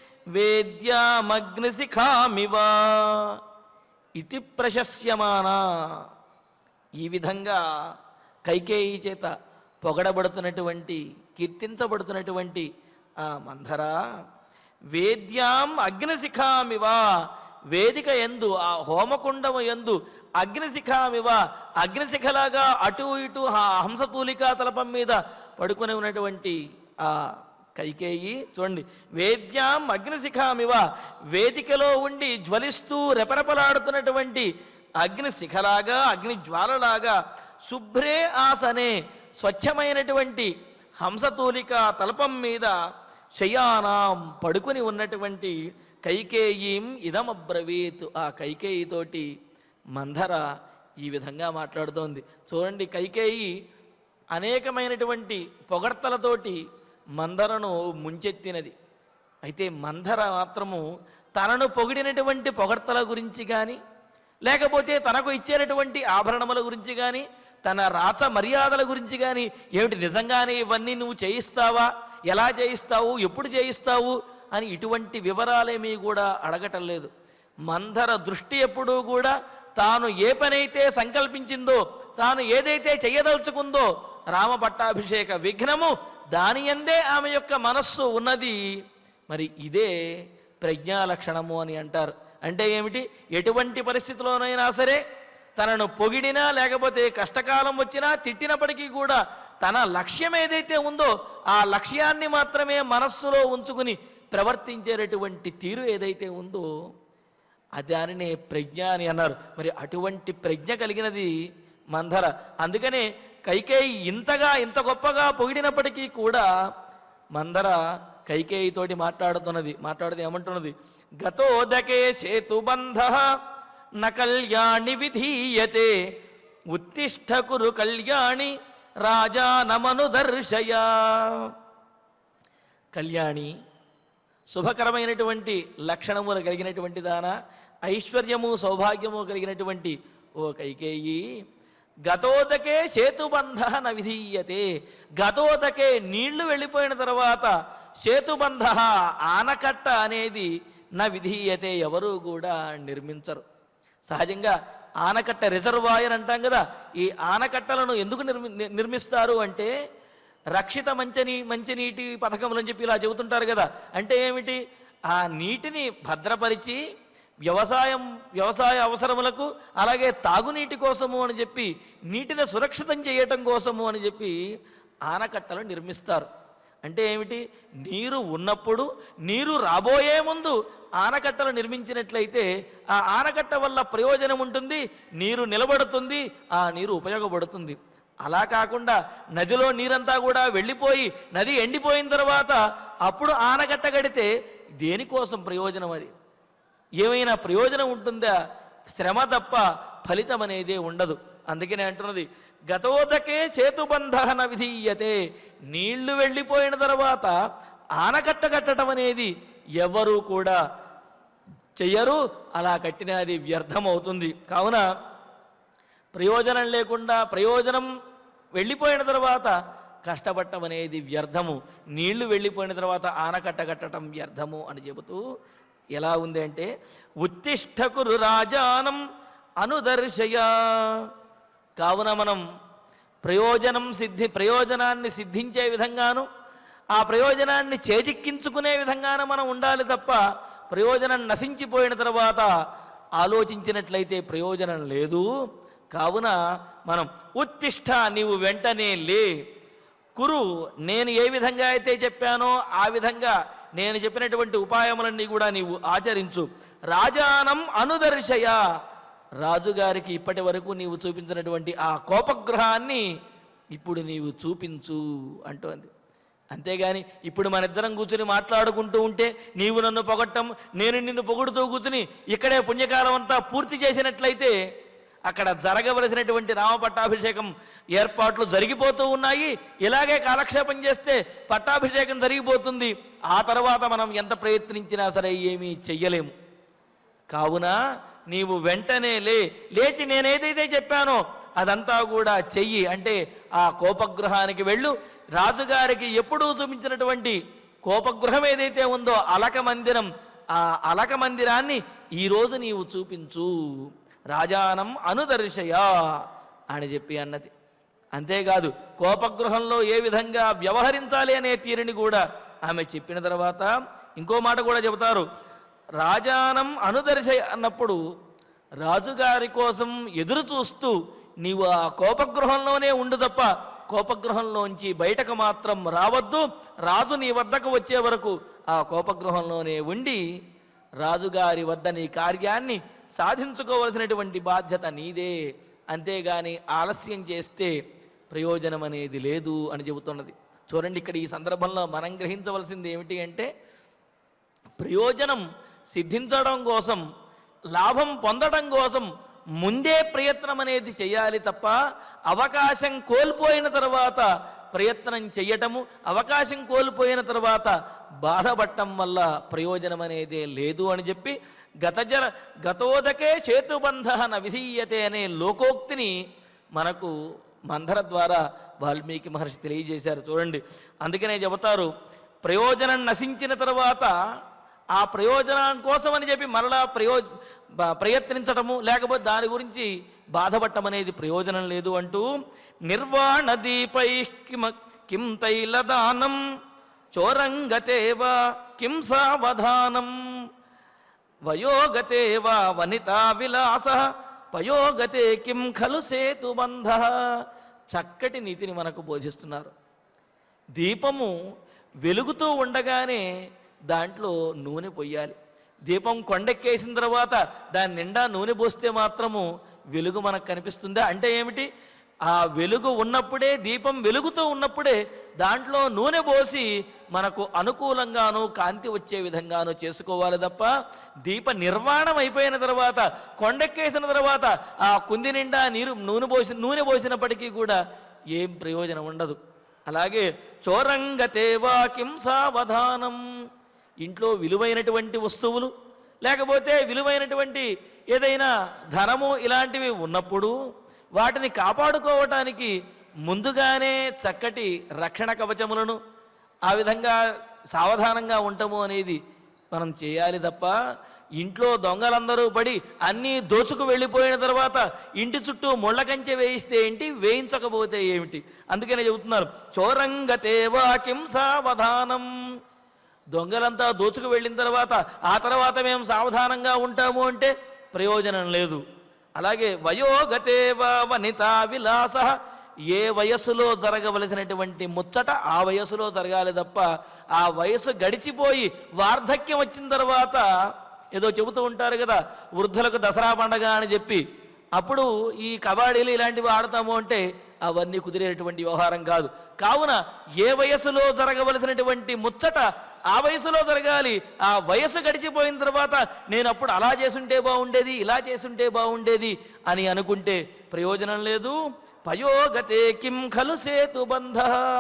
Speaker 3: వేద్యామగ్నిశిఖామివా ఇతి ప్రశస్యమానా ఈ విధంగా కైకేయి చేత పొగడబడుతున్నటువంటి కీర్తించబడుతున్నటువంటి ఆ మంధర వేద్యాం అగ్నిశిఖామివ వేదిక ఎందు ఆ హోమకుండము ఎందు అగ్నిశిఖామివ అగ్నిశిఖలాగా అటు ఇటు ఆ హంసతూలికా తలపం మీద పడుకుని ఉన్నటువంటి ఆ కైకేయి చూడండి వేద్యాం అగ్నిశిఖామివ వేదికలో ఉండి జ్వలిస్తూ రెపరెపలాడుతున్నటువంటి అగ్ని శిఖలాగా అగ్ని జ్వాలలాగా శుభ్రే ఆసనే స్వచ్ఛమైనటువంటి హంసతూలిక తలపం మీద శయానాం పడుకుని ఉన్నటువంటి కైకేయీం ఇదమబ్రవీత్ ఆ కైకేయితోటి మంధర ఈ విధంగా మాట్లాడుతోంది చూడండి కైకేయి అనేకమైనటువంటి పొగడ్తలతోటి మందరను ముంచెత్తినది అయితే మందర మాత్రము తనను పొగిడినటువంటి పొగడ్తల గురించి కానీ లేకపోతే తనకు ఇచ్చేటటువంటి ఆభరణముల గురించి కానీ తన రాచ మర్యాదల గురించి కానీ ఏమిటి నిజంగానే ఇవన్నీ నువ్వు చేయిస్తావా ఎలా చేయిస్తావు ఎప్పుడు చేయిస్తావు అని ఇటువంటి వివరాలేమీ కూడా అడగటం లేదు మందర దృష్టి ఎప్పుడూ కూడా తాను ఏ పనైతే సంకల్పించిందో తాను ఏదైతే చెయ్యదలుచుకుందో రామ పట్టాభిషేక విఘ్నము దాని ఎందే ఆమె యొక్క మనస్సు ఉన్నది మరి ఇదే ప్రజ్ఞా లక్షణము అని అంటారు అంటే ఏమిటి ఎటువంటి పరిస్థితిలోనైనా సరే తనను పొగిడినా లేకపోతే కష్టకాలం వచ్చినా తిట్టినప్పటికీ కూడా తన లక్ష్యం ఏదైతే ఉందో ఆ లక్ష్యాన్ని మాత్రమే మనస్సులో ఉంచుకుని ప్రవర్తించేటటువంటి తీరు ఏదైతే ఉందో ఆ దానినే ప్రజ్ఞ అని అన్నారు మరి అటువంటి ప్రజ్ఞ కలిగినది మంధర అందుకనే కైకేయి ఇంతగా ఇంత గొప్పగా పొగిడినప్పటికీ కూడా మందర కైకేయితోటి మాట్లాడుతున్నది మాట్లాడుతూ ఏమంటున్నది గతోదకే సేతుబంధ న కళ్యాణి విధీయతే ఉత్తిష్ట కురు కళ్యాణి రాజా నమను దర్శయ కళ్యాణి శుభకరమైనటువంటి లక్షణములు కలిగినటువంటి దాన ఐశ్వర్యము సౌభాగ్యము కలిగినటువంటి ఓ కైకేయి గతోదకే సేతుబంధ న విధీయతే గతోదకే నీళ్లు వెళ్ళిపోయిన తర్వాత సేతుబంధ ఆనకట్ట అనేది న విధీయతే ఎవరు కూడా నిర్మించరు సహజంగా ఆనకట్ట రిజర్వాయర్ అంటాం కదా ఈ ఆనకట్టలను ఎందుకు నిర్మి ని- నిర్మిస్తారు అంటే రక్షిత మంచని మంచినీటి పథకములు అని చెప్పి ఇలా చెబుతుంటారు కదా అంటే ఏమిటి ఆ నీటిని భద్రపరిచి వ్యవసాయం వ్యవసాయ అవసరములకు అలాగే తాగునీటి కోసము అని చెప్పి నీటిని సురక్షితం చేయటం కోసము అని చెప్పి ఆనకట్టలు నిర్మిస్తారు అంటే ఏమిటి నీరు ఉన్నప్పుడు నీరు రాబోయే ముందు ఆనకట్టలు నిర్మించినట్లయితే ఆ ఆనకట్ట వల్ల ప్రయోజనం ఉంటుంది నీరు నిలబడుతుంది ఆ నీరు ఉపయోగపడుతుంది అలా కాకుండా నదిలో నీరంతా కూడా వెళ్ళిపోయి నది ఎండిపోయిన తర్వాత అప్పుడు ఆనకట్ట కడితే దేనికోసం ప్రయోజనం అది ఏమైనా ప్రయోజనం ఉంటుందా శ్రమ తప్ప ఫలితం అనేదే ఉండదు అందుకనే అంటున్నది గతోదకే సేతుబంధన విధీయతే నీళ్లు వెళ్ళిపోయిన తర్వాత ఆనకట్ట కట్టడం అనేది ఎవరు కూడా చెయ్యరు అలా కట్టిన అది వ్యర్థమవుతుంది కావున ప్రయోజనం లేకుండా ప్రయోజనం వెళ్ళిపోయిన తర్వాత కష్టపడటం అనేది వ్యర్థము నీళ్లు వెళ్ళిపోయిన తర్వాత ఆనకట్ట కట్టడం వ్యర్థము అని చెబుతూ ఎలా ఉంది అంటే ఉత్తిష్టకురు రాజానం అనుదర్శయ కావున మనం ప్రయోజనం సిద్ధి ప్రయోజనాన్ని సిద్ధించే విధంగాను ఆ ప్రయోజనాన్ని చేజిక్కించుకునే విధంగాను మనం ఉండాలి తప్ప ప్రయోజనం నశించిపోయిన తర్వాత ఆలోచించినట్లయితే ప్రయోజనం లేదు కావున మనం ఉత్తిష్ట నీవు వెంటనే లే కురు నేను ఏ విధంగా అయితే చెప్పానో ఆ విధంగా నేను చెప్పినటువంటి ఉపాయములన్నీ కూడా నీవు ఆచరించు రాజానం అనుదర్శయ రాజుగారికి ఇప్పటి వరకు నీవు చూపించినటువంటి ఆ కోపగ్రహాన్ని ఇప్పుడు నీవు చూపించు అంటోంది అంతేగాని ఇప్పుడు మన ఇద్దరం కూర్చుని మాట్లాడుకుంటూ ఉంటే నీవు నన్ను పొగట్టం నేను నిన్ను పొగుడుతూ కూర్చుని ఇక్కడే పుణ్యకాలం అంతా పూర్తి చేసినట్లయితే అక్కడ జరగవలసినటువంటి రామ పట్టాభిషేకం ఏర్పాట్లు జరిగిపోతూ ఉన్నాయి ఇలాగే కాలక్షేపం చేస్తే పట్టాభిషేకం జరిగిపోతుంది ఆ తర్వాత మనం ఎంత ప్రయత్నించినా సరే ఏమీ చెయ్యలేము కావున నీవు వెంటనే లే లేచి నేనేదైతే చెప్పానో అదంతా కూడా చెయ్యి అంటే ఆ కోపగృహానికి వెళ్ళు రాజుగారికి ఎప్పుడూ చూపించినటువంటి కోపగృహం ఏదైతే ఉందో అలక మందిరం ఆ అలక మందిరాన్ని ఈరోజు నీవు చూపించు రాజానం అనుదర్శయ అని చెప్పి అన్నది అంతేకాదు కోపగృహంలో ఏ విధంగా వ్యవహరించాలి అనే తీరుని కూడా ఆమె చెప్పిన తర్వాత ఇంకో మాట కూడా చెబుతారు రాజానం అనుదర్శయ అన్నప్పుడు రాజుగారి కోసం ఎదురు చూస్తూ నీవు ఆ కోపగృహంలోనే ఉండు తప్ప కోపగృహంలోంచి బయటకు మాత్రం రావద్దు రాజు నీ వద్దకు వచ్చే వరకు ఆ కోపగృహంలోనే ఉండి రాజుగారి వద్ద నీ కార్యాన్ని సాధించుకోవలసినటువంటి బాధ్యత నీదే అంతేగాని ఆలస్యం చేస్తే ప్రయోజనం అనేది లేదు అని చెబుతున్నది చూడండి ఇక్కడ ఈ సందర్భంలో మనం గ్రహించవలసింది ఏమిటి అంటే ప్రయోజనం సిద్ధించడం కోసం లాభం పొందడం కోసం ముందే ప్రయత్నం అనేది చేయాలి తప్ప అవకాశం కోల్పోయిన తర్వాత ప్రయత్నం చెయ్యటము అవకాశం కోల్పోయిన తర్వాత బాధపడటం వల్ల ప్రయోజనం అనేది లేదు అని చెప్పి గతజర గతోదకే సేతుబంధ న విధీయతే అనే లోకోక్తిని మనకు మంధర ద్వారా వాల్మీకి మహర్షి తెలియజేశారు చూడండి అందుకనే చెబుతారు ప్రయోజనం నశించిన తర్వాత ఆ ప్రయోజనం కోసం అని చెప్పి మరలా ప్రయో బ- ప్రయత్నించటము లేకపోతే దాని గురించి బాధపడటం అనేది ప్రయోజనం లేదు అంటూ నిర్వాణ దీపై కిమ కిం తైలదానం చోరంగతేవ కిం సావధానం వయోగతే వా వనితా విలాస పయోగతే కిం ఖలు సేతుబంధ చక్కటి నీతిని మనకు బోధిస్తున్నారు దీపము వెలుగుతూ ఉండగానే దాంట్లో నూనె పొయ్యాలి దీపం కొండెక్కేసిన తర్వాత దాని నిండా నూనె పోస్తే మాత్రము వెలుగు మనకు కనిపిస్తుందా అంటే ఏమిటి ఆ వెలుగు ఉన్నప్పుడే దీపం వెలుగుతూ ఉన్నప్పుడే దాంట్లో నూనె పోసి మనకు అనుకూలంగాను కాంతి వచ్చే విధంగాను చేసుకోవాలి తప్ప దీప నిర్మాణం అయిపోయిన తర్వాత కొండెక్కేసిన తర్వాత ఆ కుంది నిండా నీరు నూనె పోసి నూనె పోసినప్పటికీ కూడా ఏం ప్రయోజనం ఉండదు అలాగే చోరంగతేవా కిం సావధానం ఇంట్లో విలువైనటువంటి వస్తువులు లేకపోతే విలువైనటువంటి ఏదైనా ధనము ఇలాంటివి ఉన్నప్పుడు వాటిని కాపాడుకోవటానికి ముందుగానే చక్కటి రక్షణ కవచములను ఆ విధంగా సావధానంగా ఉండటము అనేది మనం చేయాలి తప్ప ఇంట్లో దొంగలందరూ పడి అన్నీ దోచుకు వెళ్ళిపోయిన తర్వాత ఇంటి చుట్టూ ముళ్ళ కంచె వేయిస్తే ఏంటి వేయించకపోతే ఏమిటి అందుకనే చెబుతున్నారు చోరంగతేవా కిం సావధానం దొంగలంతా దోచుకు వెళ్ళిన తర్వాత ఆ తర్వాత మేము సావధానంగా ఉంటాము అంటే ప్రయోజనం లేదు అలాగే వయోగతేవ వనిత విలాస ఏ వయస్సులో జరగవలసినటువంటి ముచ్చట ఆ వయస్సులో జరగాలి తప్ప ఆ వయస్సు గడిచిపోయి వార్ధక్యం వచ్చిన తర్వాత ఏదో చెబుతూ ఉంటారు కదా వృద్ధులకు దసరా పండగ అని చెప్పి అప్పుడు ఈ కబాడీలు ఇలాంటివి ఆడతాము అంటే అవన్నీ కుదిరేటువంటి వ్యవహారం కాదు కావున ఏ వయసులో జరగవలసినటువంటి ముచ్చట ఆ వయసులో జరగాలి ఆ వయసు గడిచిపోయిన తర్వాత నేను అప్పుడు అలా చేసుంటే బాగుండేది ఇలా చేసుంటే బాగుండేది అని అనుకుంటే ప్రయోజనం లేదు పయోగతే కిం ఖలు సేతుబంధ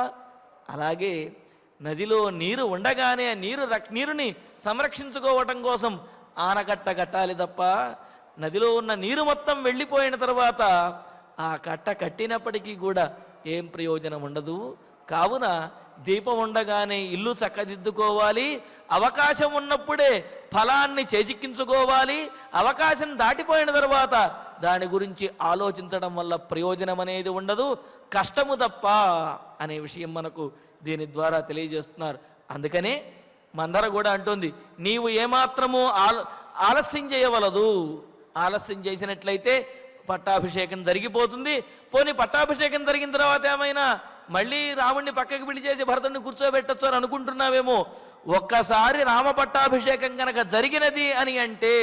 Speaker 3: అలాగే నదిలో నీరు ఉండగానే నీరు రక్- నీరుని సంరక్షించుకోవటం కోసం ఆనకట్ట కట్టాలి తప్ప నదిలో ఉన్న నీరు మొత్తం వెళ్ళిపోయిన తర్వాత ఆ కట్ట కట్టినప్పటికీ కూడా ఏం ప్రయోజనం ఉండదు కావున దీపం ఉండగానే ఇల్లు చక్కదిద్దుకోవాలి అవకాశం ఉన్నప్పుడే ఫలాన్ని చేజిక్కించుకోవాలి అవకాశం దాటిపోయిన తర్వాత దాని గురించి ఆలోచించడం వల్ల ప్రయోజనం అనేది ఉండదు కష్టము తప్ప అనే విషయం మనకు దీని ద్వారా తెలియజేస్తున్నారు అందుకనే మందర కూడా అంటుంది నీవు ఏమాత్రము ఆల ఆలస్యం చేయవలదు ఆలస్యం చేసినట్లయితే పట్టాభిషేకం జరిగిపోతుంది పోనీ పట్టాభిషేకం జరిగిన తర్వాత ఏమైనా మళ్ళీ రాముణ్ణి పక్కకి పిలి చేసి భరతుడిని కూర్చోబెట్టచ్చు అని అనుకుంటున్నావేమో ఒక్కసారి రామ పట్టాభిషేకం కనుక జరిగినది అని అంటే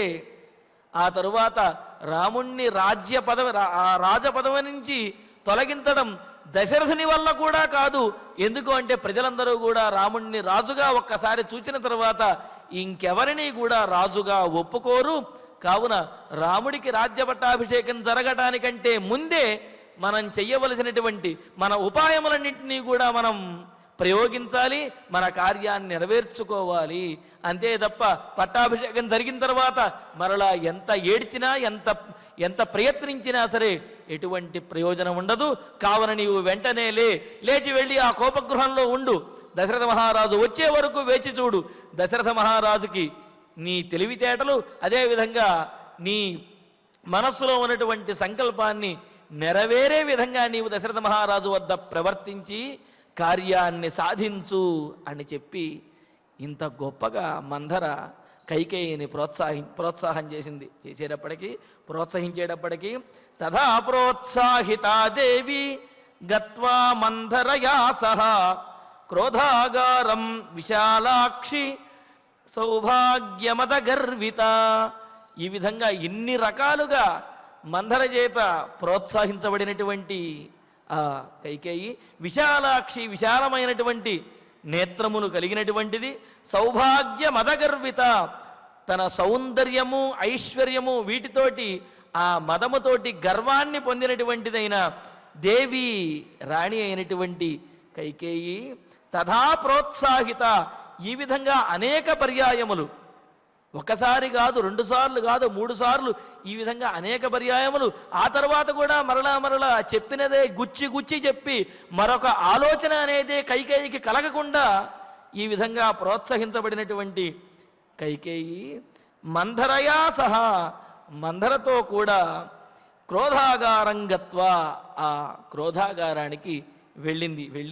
Speaker 3: ఆ తరువాత రాముణ్ణి రాజ్య పదవి రా- ఆ రాజ పదవి నుంచి తొలగించడం దశరథుని వల్ల కూడా కాదు ఎందుకు అంటే ప్రజలందరూ కూడా రాముణ్ణి రాజుగా ఒక్కసారి చూచిన తర్వాత ఇంకెవరిని కూడా రాజుగా ఒప్పుకోరు కావున రాముడికి రాజ్య పట్టాభిషేకం జరగటానికంటే ముందే మనం చెయ్యవలసినటువంటి మన ఉపాయములన్నింటినీ కూడా మనం ప్రయోగించాలి మన కార్యాన్ని నెరవేర్చుకోవాలి అంతే తప్ప పట్టాభిషేకం జరిగిన తర్వాత మరలా ఎంత ఏడ్చినా ఎంత ఎంత ప్రయత్నించినా సరే ఎటువంటి ప్రయోజనం ఉండదు కావున నీవు వెంటనే లే లేచి వెళ్ళి ఆ కోపగృహంలో ఉండు దశరథ మహారాజు వచ్చే వరకు వేచి చూడు దశరథ మహారాజుకి నీ తెలివితేటలు అదేవిధంగా నీ మనస్సులో ఉన్నటువంటి సంకల్పాన్ని నెరవేరే విధంగా నీవు దశరథ మహారాజు వద్ద ప్రవర్తించి కార్యాన్ని సాధించు అని చెప్పి ఇంత గొప్పగా మందర కైకేయిని ప్రోత్సాహి ప్రోత్సాహం చేసింది చేసేటప్పటికీ ప్రోత్సహించేటప్పటికీ తథా ప్రోత్సాహితా దేవి గత్వా మందరయా సహా క్రోధాగారం విశాలాక్షి సౌభాగ్యమద గర్విత ఈ విధంగా ఇన్ని రకాలుగా మందర చేత ప్రోత్సహించబడినటువంటి ఆ కైకేయి విశాలాక్షి విశాలమైనటువంటి నేత్రములు కలిగినటువంటిది సౌభాగ్య మదగర్విత తన సౌందర్యము ఐశ్వర్యము వీటితోటి ఆ మదముతోటి గర్వాన్ని పొందినటువంటిదైన దేవి రాణి అయినటువంటి కైకేయి తథా ప్రోత్సాహిత ఈ విధంగా అనేక పర్యాయములు ఒకసారి కాదు రెండు సార్లు కాదు మూడు సార్లు ఈ విధంగా అనేక పర్యాయములు ఆ తర్వాత కూడా మరలా మరలా చెప్పినదే గుచ్చి గుచ్చి చెప్పి మరొక ఆలోచన అనేది కైకేయికి కలగకుండా ఈ విధంగా ప్రోత్సహించబడినటువంటి కైకేయి మందరయా సహా మందరతో కూడా క్రోధాగారం గత్వా ఆ క్రోధాగారానికి వెళ్ళింది వెళ్ళి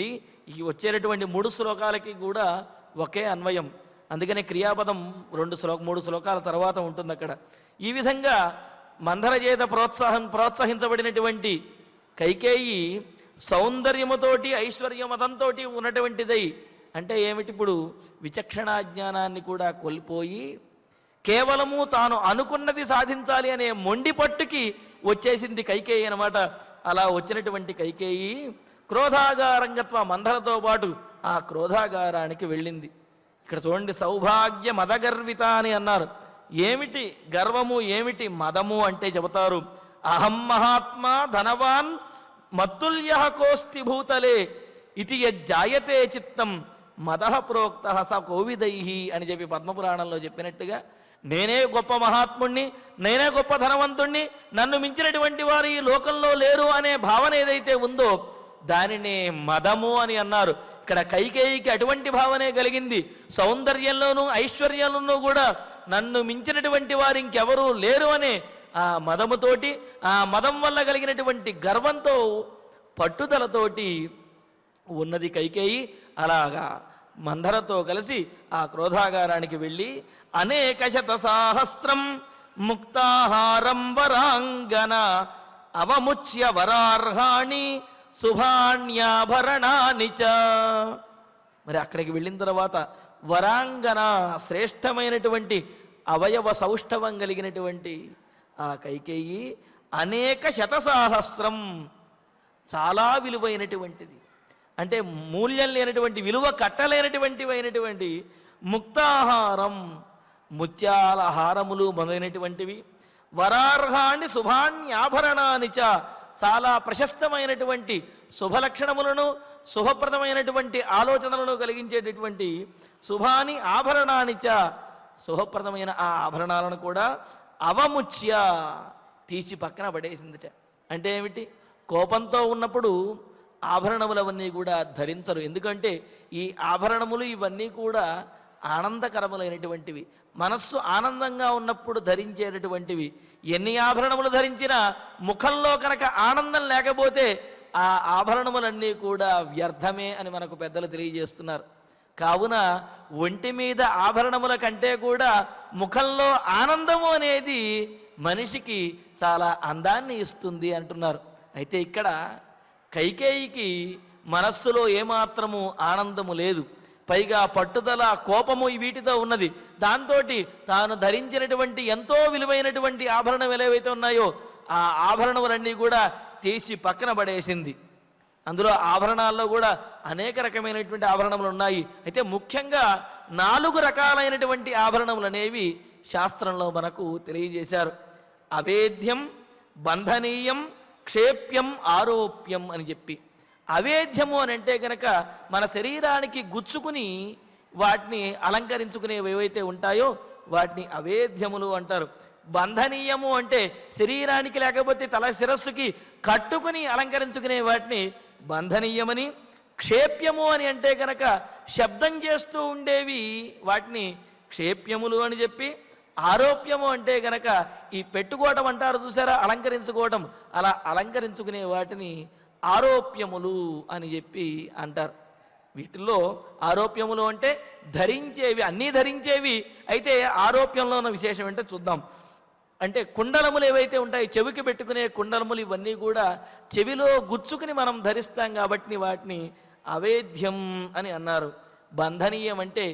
Speaker 3: ఈ వచ్చేటటువంటి మూడు శ్లోకాలకి కూడా ఒకే అన్వయం అందుకనే క్రియాపదం రెండు శ్లోక మూడు శ్లోకాల తర్వాత ఉంటుంది అక్కడ ఈ విధంగా మందర చేత ప్రోత్సాహం ప్రోత్సహించబడినటువంటి కైకేయి సౌందర్యముతోటి ఐశ్వర్యమతంతో ఉన్నటువంటిదై అంటే ఏమిటి ఇప్పుడు విచక్షణా జ్ఞానాన్ని కూడా కోల్పోయి కేవలము తాను అనుకున్నది సాధించాలి అనే మొండి పట్టుకి వచ్చేసింది కైకేయి అనమాట అలా వచ్చినటువంటి కైకేయి క్రోధాగారంగత్వ మందరతో పాటు ఆ క్రోధాగారానికి వెళ్ళింది ఇక్కడ చూడండి సౌభాగ్య మదగర్విత అని అన్నారు ఏమిటి గర్వము ఏమిటి మదము అంటే చెబుతారు అహం మహాత్మా ధనవాన్ మత్తుల్య కోస్తి భూతలే ఇది యజ్జాయతే చిత్తం మదః ప్రోక్త స కోవిదైహి అని చెప్పి పద్మపురాణంలో చెప్పినట్టుగా నేనే గొప్ప మహాత్ముణ్ణి నేనే గొప్ప ధనవంతుణ్ణి నన్ను మించినటువంటి వారు ఈ లోకంలో లేరు అనే భావన ఏదైతే ఉందో దానినే మదము అని అన్నారు ఇక్కడ కైకేయికి అటువంటి భావనే కలిగింది సౌందర్యంలోనూ ఐశ్వర్యంలోనూ కూడా నన్ను మించినటువంటి వారు ఇంకెవరూ లేరు అనే ఆ మదముతోటి ఆ మదం వల్ల కలిగినటువంటి గర్వంతో పట్టుదలతోటి ఉన్నది కైకేయి అలాగా మందరతో కలిసి ఆ క్రోధాగారానికి వెళ్ళి అనేక శత సాహస్రం ముక్తాహారం వరాంగన అవముచ్య వరార్హాణి శుభాణ్యాభరణాని చ మరి అక్కడికి వెళ్ళిన తర్వాత వరాంగన శ్రేష్టమైనటువంటి అవయవ సౌష్ఠవం కలిగినటువంటి ఆ కైకేయి అనేక శతసాహస్రం చాలా విలువైనటువంటిది అంటే మూల్యం లేనటువంటి విలువ కట్టలేనటువంటివి అయినటువంటి ముక్తాహారం ముత్యాల హారములు మొదలైనటువంటివి వరార్హాన్ని శుభాన్ని ఆభరణాన్ని చ చాలా ప్రశస్తమైనటువంటి శుభలక్షణములను శుభప్రదమైనటువంటి ఆలోచనలను కలిగించేటటువంటి శుభాని ఆభరణాన్ని చ శుభప్రదమైన ఆ ఆభరణాలను కూడా అవముచ్య తీసి పక్కన పడేసిందిట అంటే ఏమిటి కోపంతో ఉన్నప్పుడు ఆభరణములవన్నీ కూడా ధరించరు ఎందుకంటే ఈ ఆభరణములు ఇవన్నీ కూడా ఆనందకరములైనటువంటివి మనస్సు ఆనందంగా ఉన్నప్పుడు ధరించేటటువంటివి ఎన్ని ఆభరణములు ధరించినా ముఖంలో కనుక ఆనందం లేకపోతే ఆ ఆభరణములన్నీ కూడా వ్యర్థమే అని మనకు పెద్దలు తెలియజేస్తున్నారు కావున ఒంటి మీద ఆభరణముల కంటే కూడా ముఖంలో ఆనందము అనేది మనిషికి చాలా అందాన్ని ఇస్తుంది అంటున్నారు అయితే ఇక్కడ కైకేయికి మనస్సులో ఏమాత్రము ఆనందము లేదు పైగా పట్టుదల కోపము ఈ వీటితో ఉన్నది దాంతో తాను ధరించినటువంటి ఎంతో విలువైనటువంటి ఆభరణం ఏవైతే ఉన్నాయో ఆ ఆభరణములన్నీ కూడా తీసి పక్కన పడేసింది అందులో ఆభరణాల్లో కూడా అనేక రకమైనటువంటి ఆభరణములు ఉన్నాయి అయితే ముఖ్యంగా నాలుగు రకాలైనటువంటి ఆభరణములు అనేవి శాస్త్రంలో మనకు తెలియజేశారు అవేద్యం బంధనీయం క్షేప్యం ఆరోప్యం అని చెప్పి అవేద్యము అని అంటే కనుక మన శరీరానికి గుచ్చుకుని వాటిని అలంకరించుకునేవి ఏవైతే ఉంటాయో వాటిని అవేద్యములు అంటారు బంధనీయము అంటే శరీరానికి లేకపోతే తల శిరస్సుకి కట్టుకుని అలంకరించుకునే వాటిని బంధనీయమని క్షేప్యము అని అంటే కనుక శబ్దం చేస్తూ ఉండేవి వాటిని క్షేప్యములు అని చెప్పి ఆరోప్యము అంటే గనక ఈ పెట్టుకోవటం అంటారు చూసారా అలంకరించుకోవటం అలా అలంకరించుకునే వాటిని ఆరోప్యములు అని చెప్పి అంటారు వీటిల్లో ఆరోప్యములు అంటే ధరించేవి అన్నీ ధరించేవి అయితే ఆరోప్యంలో ఉన్న విశేషం ఏంటో చూద్దాం అంటే కుండలములు ఏవైతే ఉంటాయి చెవికి పెట్టుకునే కుండలములు ఇవన్నీ కూడా చెవిలో గుచ్చుకుని మనం ధరిస్తాం కాబట్టి వాటిని అవేద్యం అని అన్నారు బంధనీయం అంటే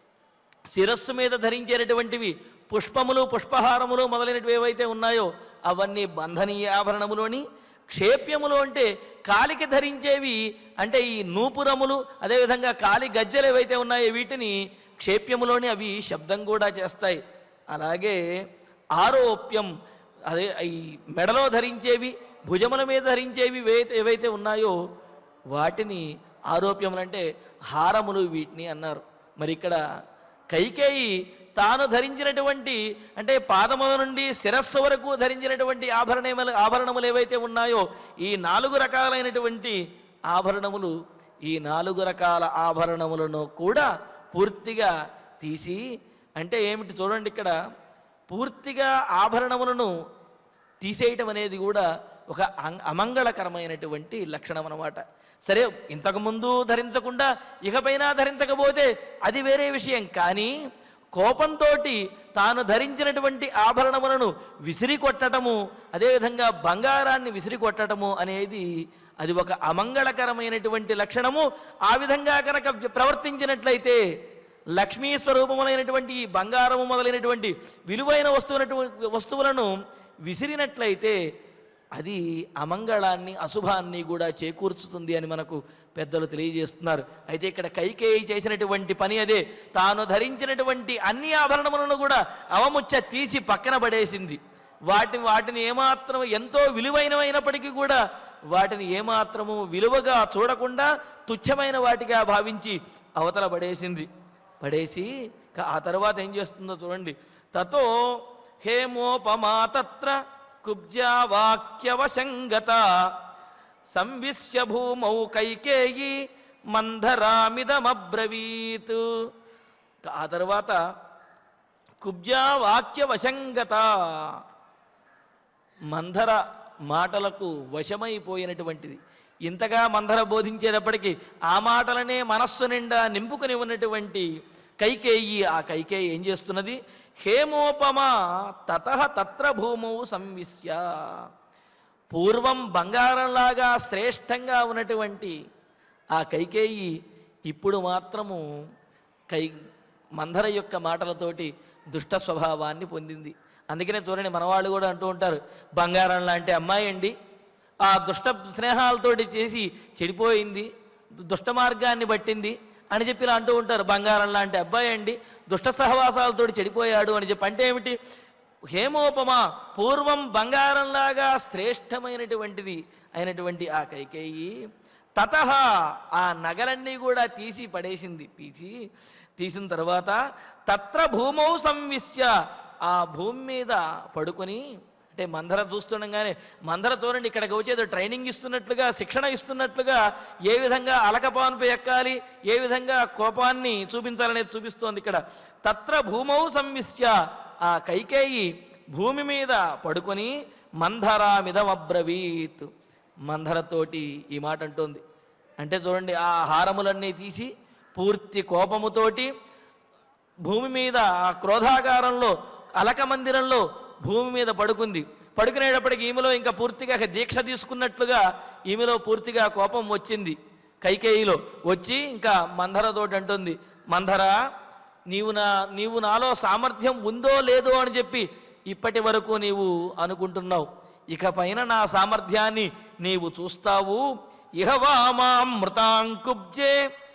Speaker 3: శిరస్సు మీద ధరించేటటువంటివి పుష్పములు పుష్పహారములు మొదలైనవి ఏవైతే ఉన్నాయో అవన్నీ బంధనీయ ఆభరణములోని క్షేప్యములు అంటే కాలికి ధరించేవి అంటే ఈ నూపురములు అదేవిధంగా కాలి గజ్జలు ఏవైతే ఉన్నాయో వీటిని క్షేప్యములోని అవి శబ్దం కూడా చేస్తాయి అలాగే ఆరోప్యం అదే ఈ మెడలో ధరించేవి భుజముల మీద ధరించేవి ఏవైతే ఏవైతే ఉన్నాయో వాటిని ఆరోప్యములు అంటే హారములు వీటిని అన్నారు మరి ఇక్కడ కైకేయి తాను ధరించినటువంటి అంటే పాదముల నుండి శిరస్సు వరకు ధరించినటువంటి ఆభరణములు ఆభరణములు ఏవైతే ఉన్నాయో ఈ నాలుగు రకాలైనటువంటి ఆభరణములు ఈ నాలుగు రకాల ఆభరణములను కూడా పూర్తిగా తీసి అంటే ఏమిటి చూడండి ఇక్కడ పూర్తిగా ఆభరణములను తీసేయటం అనేది కూడా ఒక అం- అమంగళకరమైనటువంటి లక్షణం అన్నమాట సరే ఇంతకుముందు ధరించకుండా ఇకపైన ధరించకపోతే అది వేరే విషయం కానీ కోపంతో తాను ధరించినటువంటి ఆభరణములను విసిరి కొట్టటము అదేవిధంగా బంగారాన్ని విసిరి కొట్టటము అనేది అది ఒక అమంగళకరమైనటువంటి లక్షణము ఆ విధంగా కనుక ప్రవర్తించినట్లయితే లక్ష్మీ స్వరూపములైనటువంటి ఈ బంగారము మొదలైనటువంటి విలువైన వస్తువునటువంటి వస్తువులను విసిరినట్లయితే అది అమంగళాన్ని అశుభాన్ని కూడా చేకూర్చుతుంది అని మనకు పెద్దలు తెలియజేస్తున్నారు అయితే ఇక్కడ కైకేయి చేసినటువంటి పని అదే తాను ధరించినటువంటి అన్ని ఆభరణములను కూడా అవముచ్చ తీసి పక్కన పడేసింది వాటిని వాటిని ఏమాత్రం ఎంతో విలువైనమైనప్పటికీ కూడా వాటిని ఏమాత్రము విలువగా చూడకుండా తుచ్చమైన వాటిగా భావించి అవతల పడేసింది పడేసి క- ఆ తర్వాత ఏం చేస్తుందో చూడండి తతో హేమోపమా తత్ర కుబ్జా వాక్యవశంగత సంవిశ్య భూమౌ కైకేయి మంధరామిదమబ్రవీత్ ఆ తర్వాత కుబ్జా వాక్యవశంగత మంధర మాటలకు వశమైపోయినటువంటిది ఇంతగా మంధర బోధించేటప్పటికీ ఆ మాటలనే మనస్సు నిండా నింపుకుని ఉన్నటువంటి కైకేయి ఆ కైకేయి ఏం చేస్తున్నది హేమోపమా తత తత్ర భూమౌ సంవిశ్య పూర్వం బంగారంలాగా శ్రేష్టంగా ఉన్నటువంటి ఆ కైకేయి ఇప్పుడు మాత్రము కై మందర యొక్క మాటలతోటి దుష్ట స్వభావాన్ని పొందింది అందుకనే చూడండి మనవాళ్ళు కూడా అంటూ ఉంటారు బంగారం లాంటి అమ్మాయి అండి ఆ దుష్ట స్నేహాలతోటి చేసి చెడిపోయింది దుష్ట మార్గాన్ని పట్టింది అని చెప్పి ఇలా అంటూ ఉంటారు బంగారం లాంటి అబ్బాయి అండి దుష్ట సహవాసాలతోటి చెడిపోయాడు అని చెప్పి అంటే ఏమిటి హేమోపమా పూర్వం బంగారంలాగా శ్రేష్టమైనటువంటిది అయినటువంటి ఆ కైకేయి తత ఆ నగలన్నీ కూడా తీసి పడేసింది పీచి తీసిన తర్వాత తత్ర భూమౌ సంవిశ్య ఆ భూమి మీద పడుకొని అంటే మందర చూస్తుండగానే మందర చూడండి ఇక్కడికి వచ్చేది ట్రైనింగ్ ఇస్తున్నట్లుగా శిక్షణ ఇస్తున్నట్లుగా ఏ విధంగా అలకపాన్పై ఎక్కాలి ఏ విధంగా కోపాన్ని చూపించాలనేది చూపిస్తోంది ఇక్కడ తత్ర భూమౌ సంవిశ్య ఆ కైకేయి భూమి మీద పడుకొని మంధరామిదమబ్రవీత్ మంధరతోటి ఈ మాట అంటోంది అంటే చూడండి ఆ హారములన్నీ తీసి పూర్తి కోపముతోటి భూమి మీద ఆ క్రోధాగారంలో అలక మందిరంలో భూమి మీద పడుకుంది పడుకునేటప్పటికి ఈమెలో ఇంకా పూర్తిగా దీక్ష తీసుకున్నట్లుగా ఈమెలో పూర్తిగా కోపం వచ్చింది కైకేయిలో వచ్చి ఇంకా మంధరతోటి అంటుంది మంధర నీవు నా నీవు నాలో సామర్థ్యం ఉందో లేదో అని చెప్పి ఇప్పటి వరకు నీవు అనుకుంటున్నావు ఇక పైన నా సామర్థ్యాన్ని నీవు చూస్తావు ఇహవామామృతాంకుబ్జే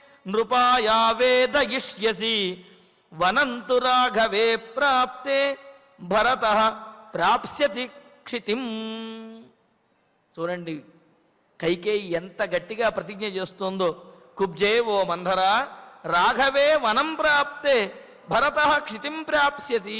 Speaker 3: నృపాయావేదయిష్యసి వనంతు రాఘవే ప్రాప్తే భరత ప్రాప్స్యతి క్షితిం చూడండి కైకేయి ఎంత గట్టిగా ప్రతిజ్ఞ చేస్తోందో కుబ్జే ఓ మంధర రాఘవే వనం ప్రాప్తే భరత క్షితిం ప్రాప్స్యతి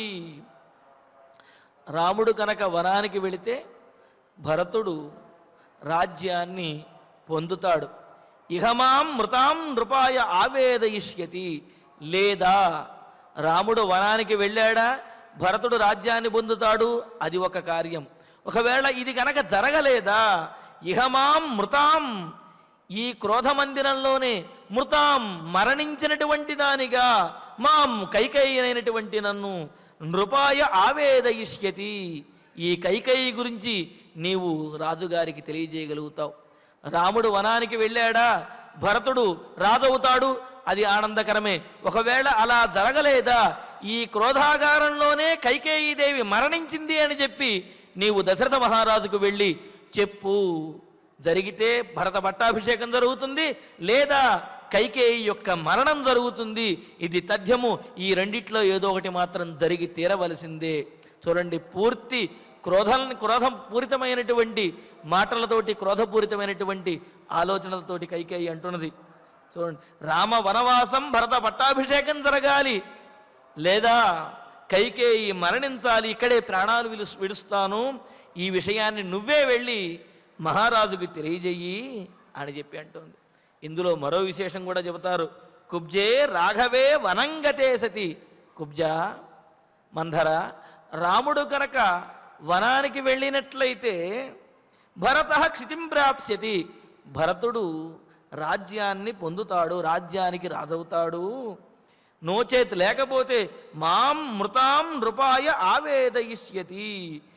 Speaker 3: రాముడు కనుక వనానికి వెళితే భరతుడు రాజ్యాన్ని పొందుతాడు ఇహమాం మృతాం నృపాయ ఆవేదయిష్యతి లేదా రాముడు వనానికి వెళ్ళాడా భరతుడు రాజ్యాన్ని పొందుతాడు అది ఒక కార్యం ఒకవేళ ఇది కనుక జరగలేదా ఇహమాం మృతాం ఈ క్రోధ మందిరంలోనే మృతాం మరణించినటువంటి దానిగా మాం కైకేయి అయినటువంటి నన్ను నృపాయ ఆవేదయిష్యతి ఈ కైకేయి గురించి నీవు రాజుగారికి తెలియజేయగలుగుతావు రాముడు వనానికి వెళ్ళాడా భరతుడు రాజవుతాడు అది ఆనందకరమే ఒకవేళ అలా జరగలేదా ఈ క్రోధాగారంలోనే కైకేయీదేవి మరణించింది అని చెప్పి నీవు దశరథ మహారాజుకు వెళ్ళి చెప్పు జరిగితే భరత పట్టాభిషేకం జరుగుతుంది లేదా కైకేయి యొక్క మరణం జరుగుతుంది ఇది తథ్యము ఈ రెండిట్లో ఏదో ఒకటి మాత్రం జరిగి తీరవలసిందే చూడండి పూర్తి క్రోధాలని క్రోధం పూరితమైనటువంటి మాటలతోటి క్రోధపూరితమైనటువంటి ఆలోచనలతోటి కైకేయి అంటున్నది చూడండి రామ వనవాసం భరత పట్టాభిషేకం జరగాలి లేదా కైకేయి మరణించాలి ఇక్కడే ప్రాణాలు విలు విడుస్తాను ఈ విషయాన్ని నువ్వే వెళ్ళి మహారాజుకి తెలియజెయ్యి అని చెప్పి అంటోంది ఇందులో మరో విశేషం కూడా చెబుతారు కుబ్జే రాఘవే వనంగతే సతి కుబ్జా మంధర రాముడు కనుక వనానికి వెళ్ళినట్లయితే భరత క్షితిం ప్రాప్స్యతి భరతుడు రాజ్యాన్ని పొందుతాడు రాజ్యానికి రాజవుతాడు నోచేత్ లేకపోతే మాం మృతాం నృపాయ ఆవేదయిష్యతి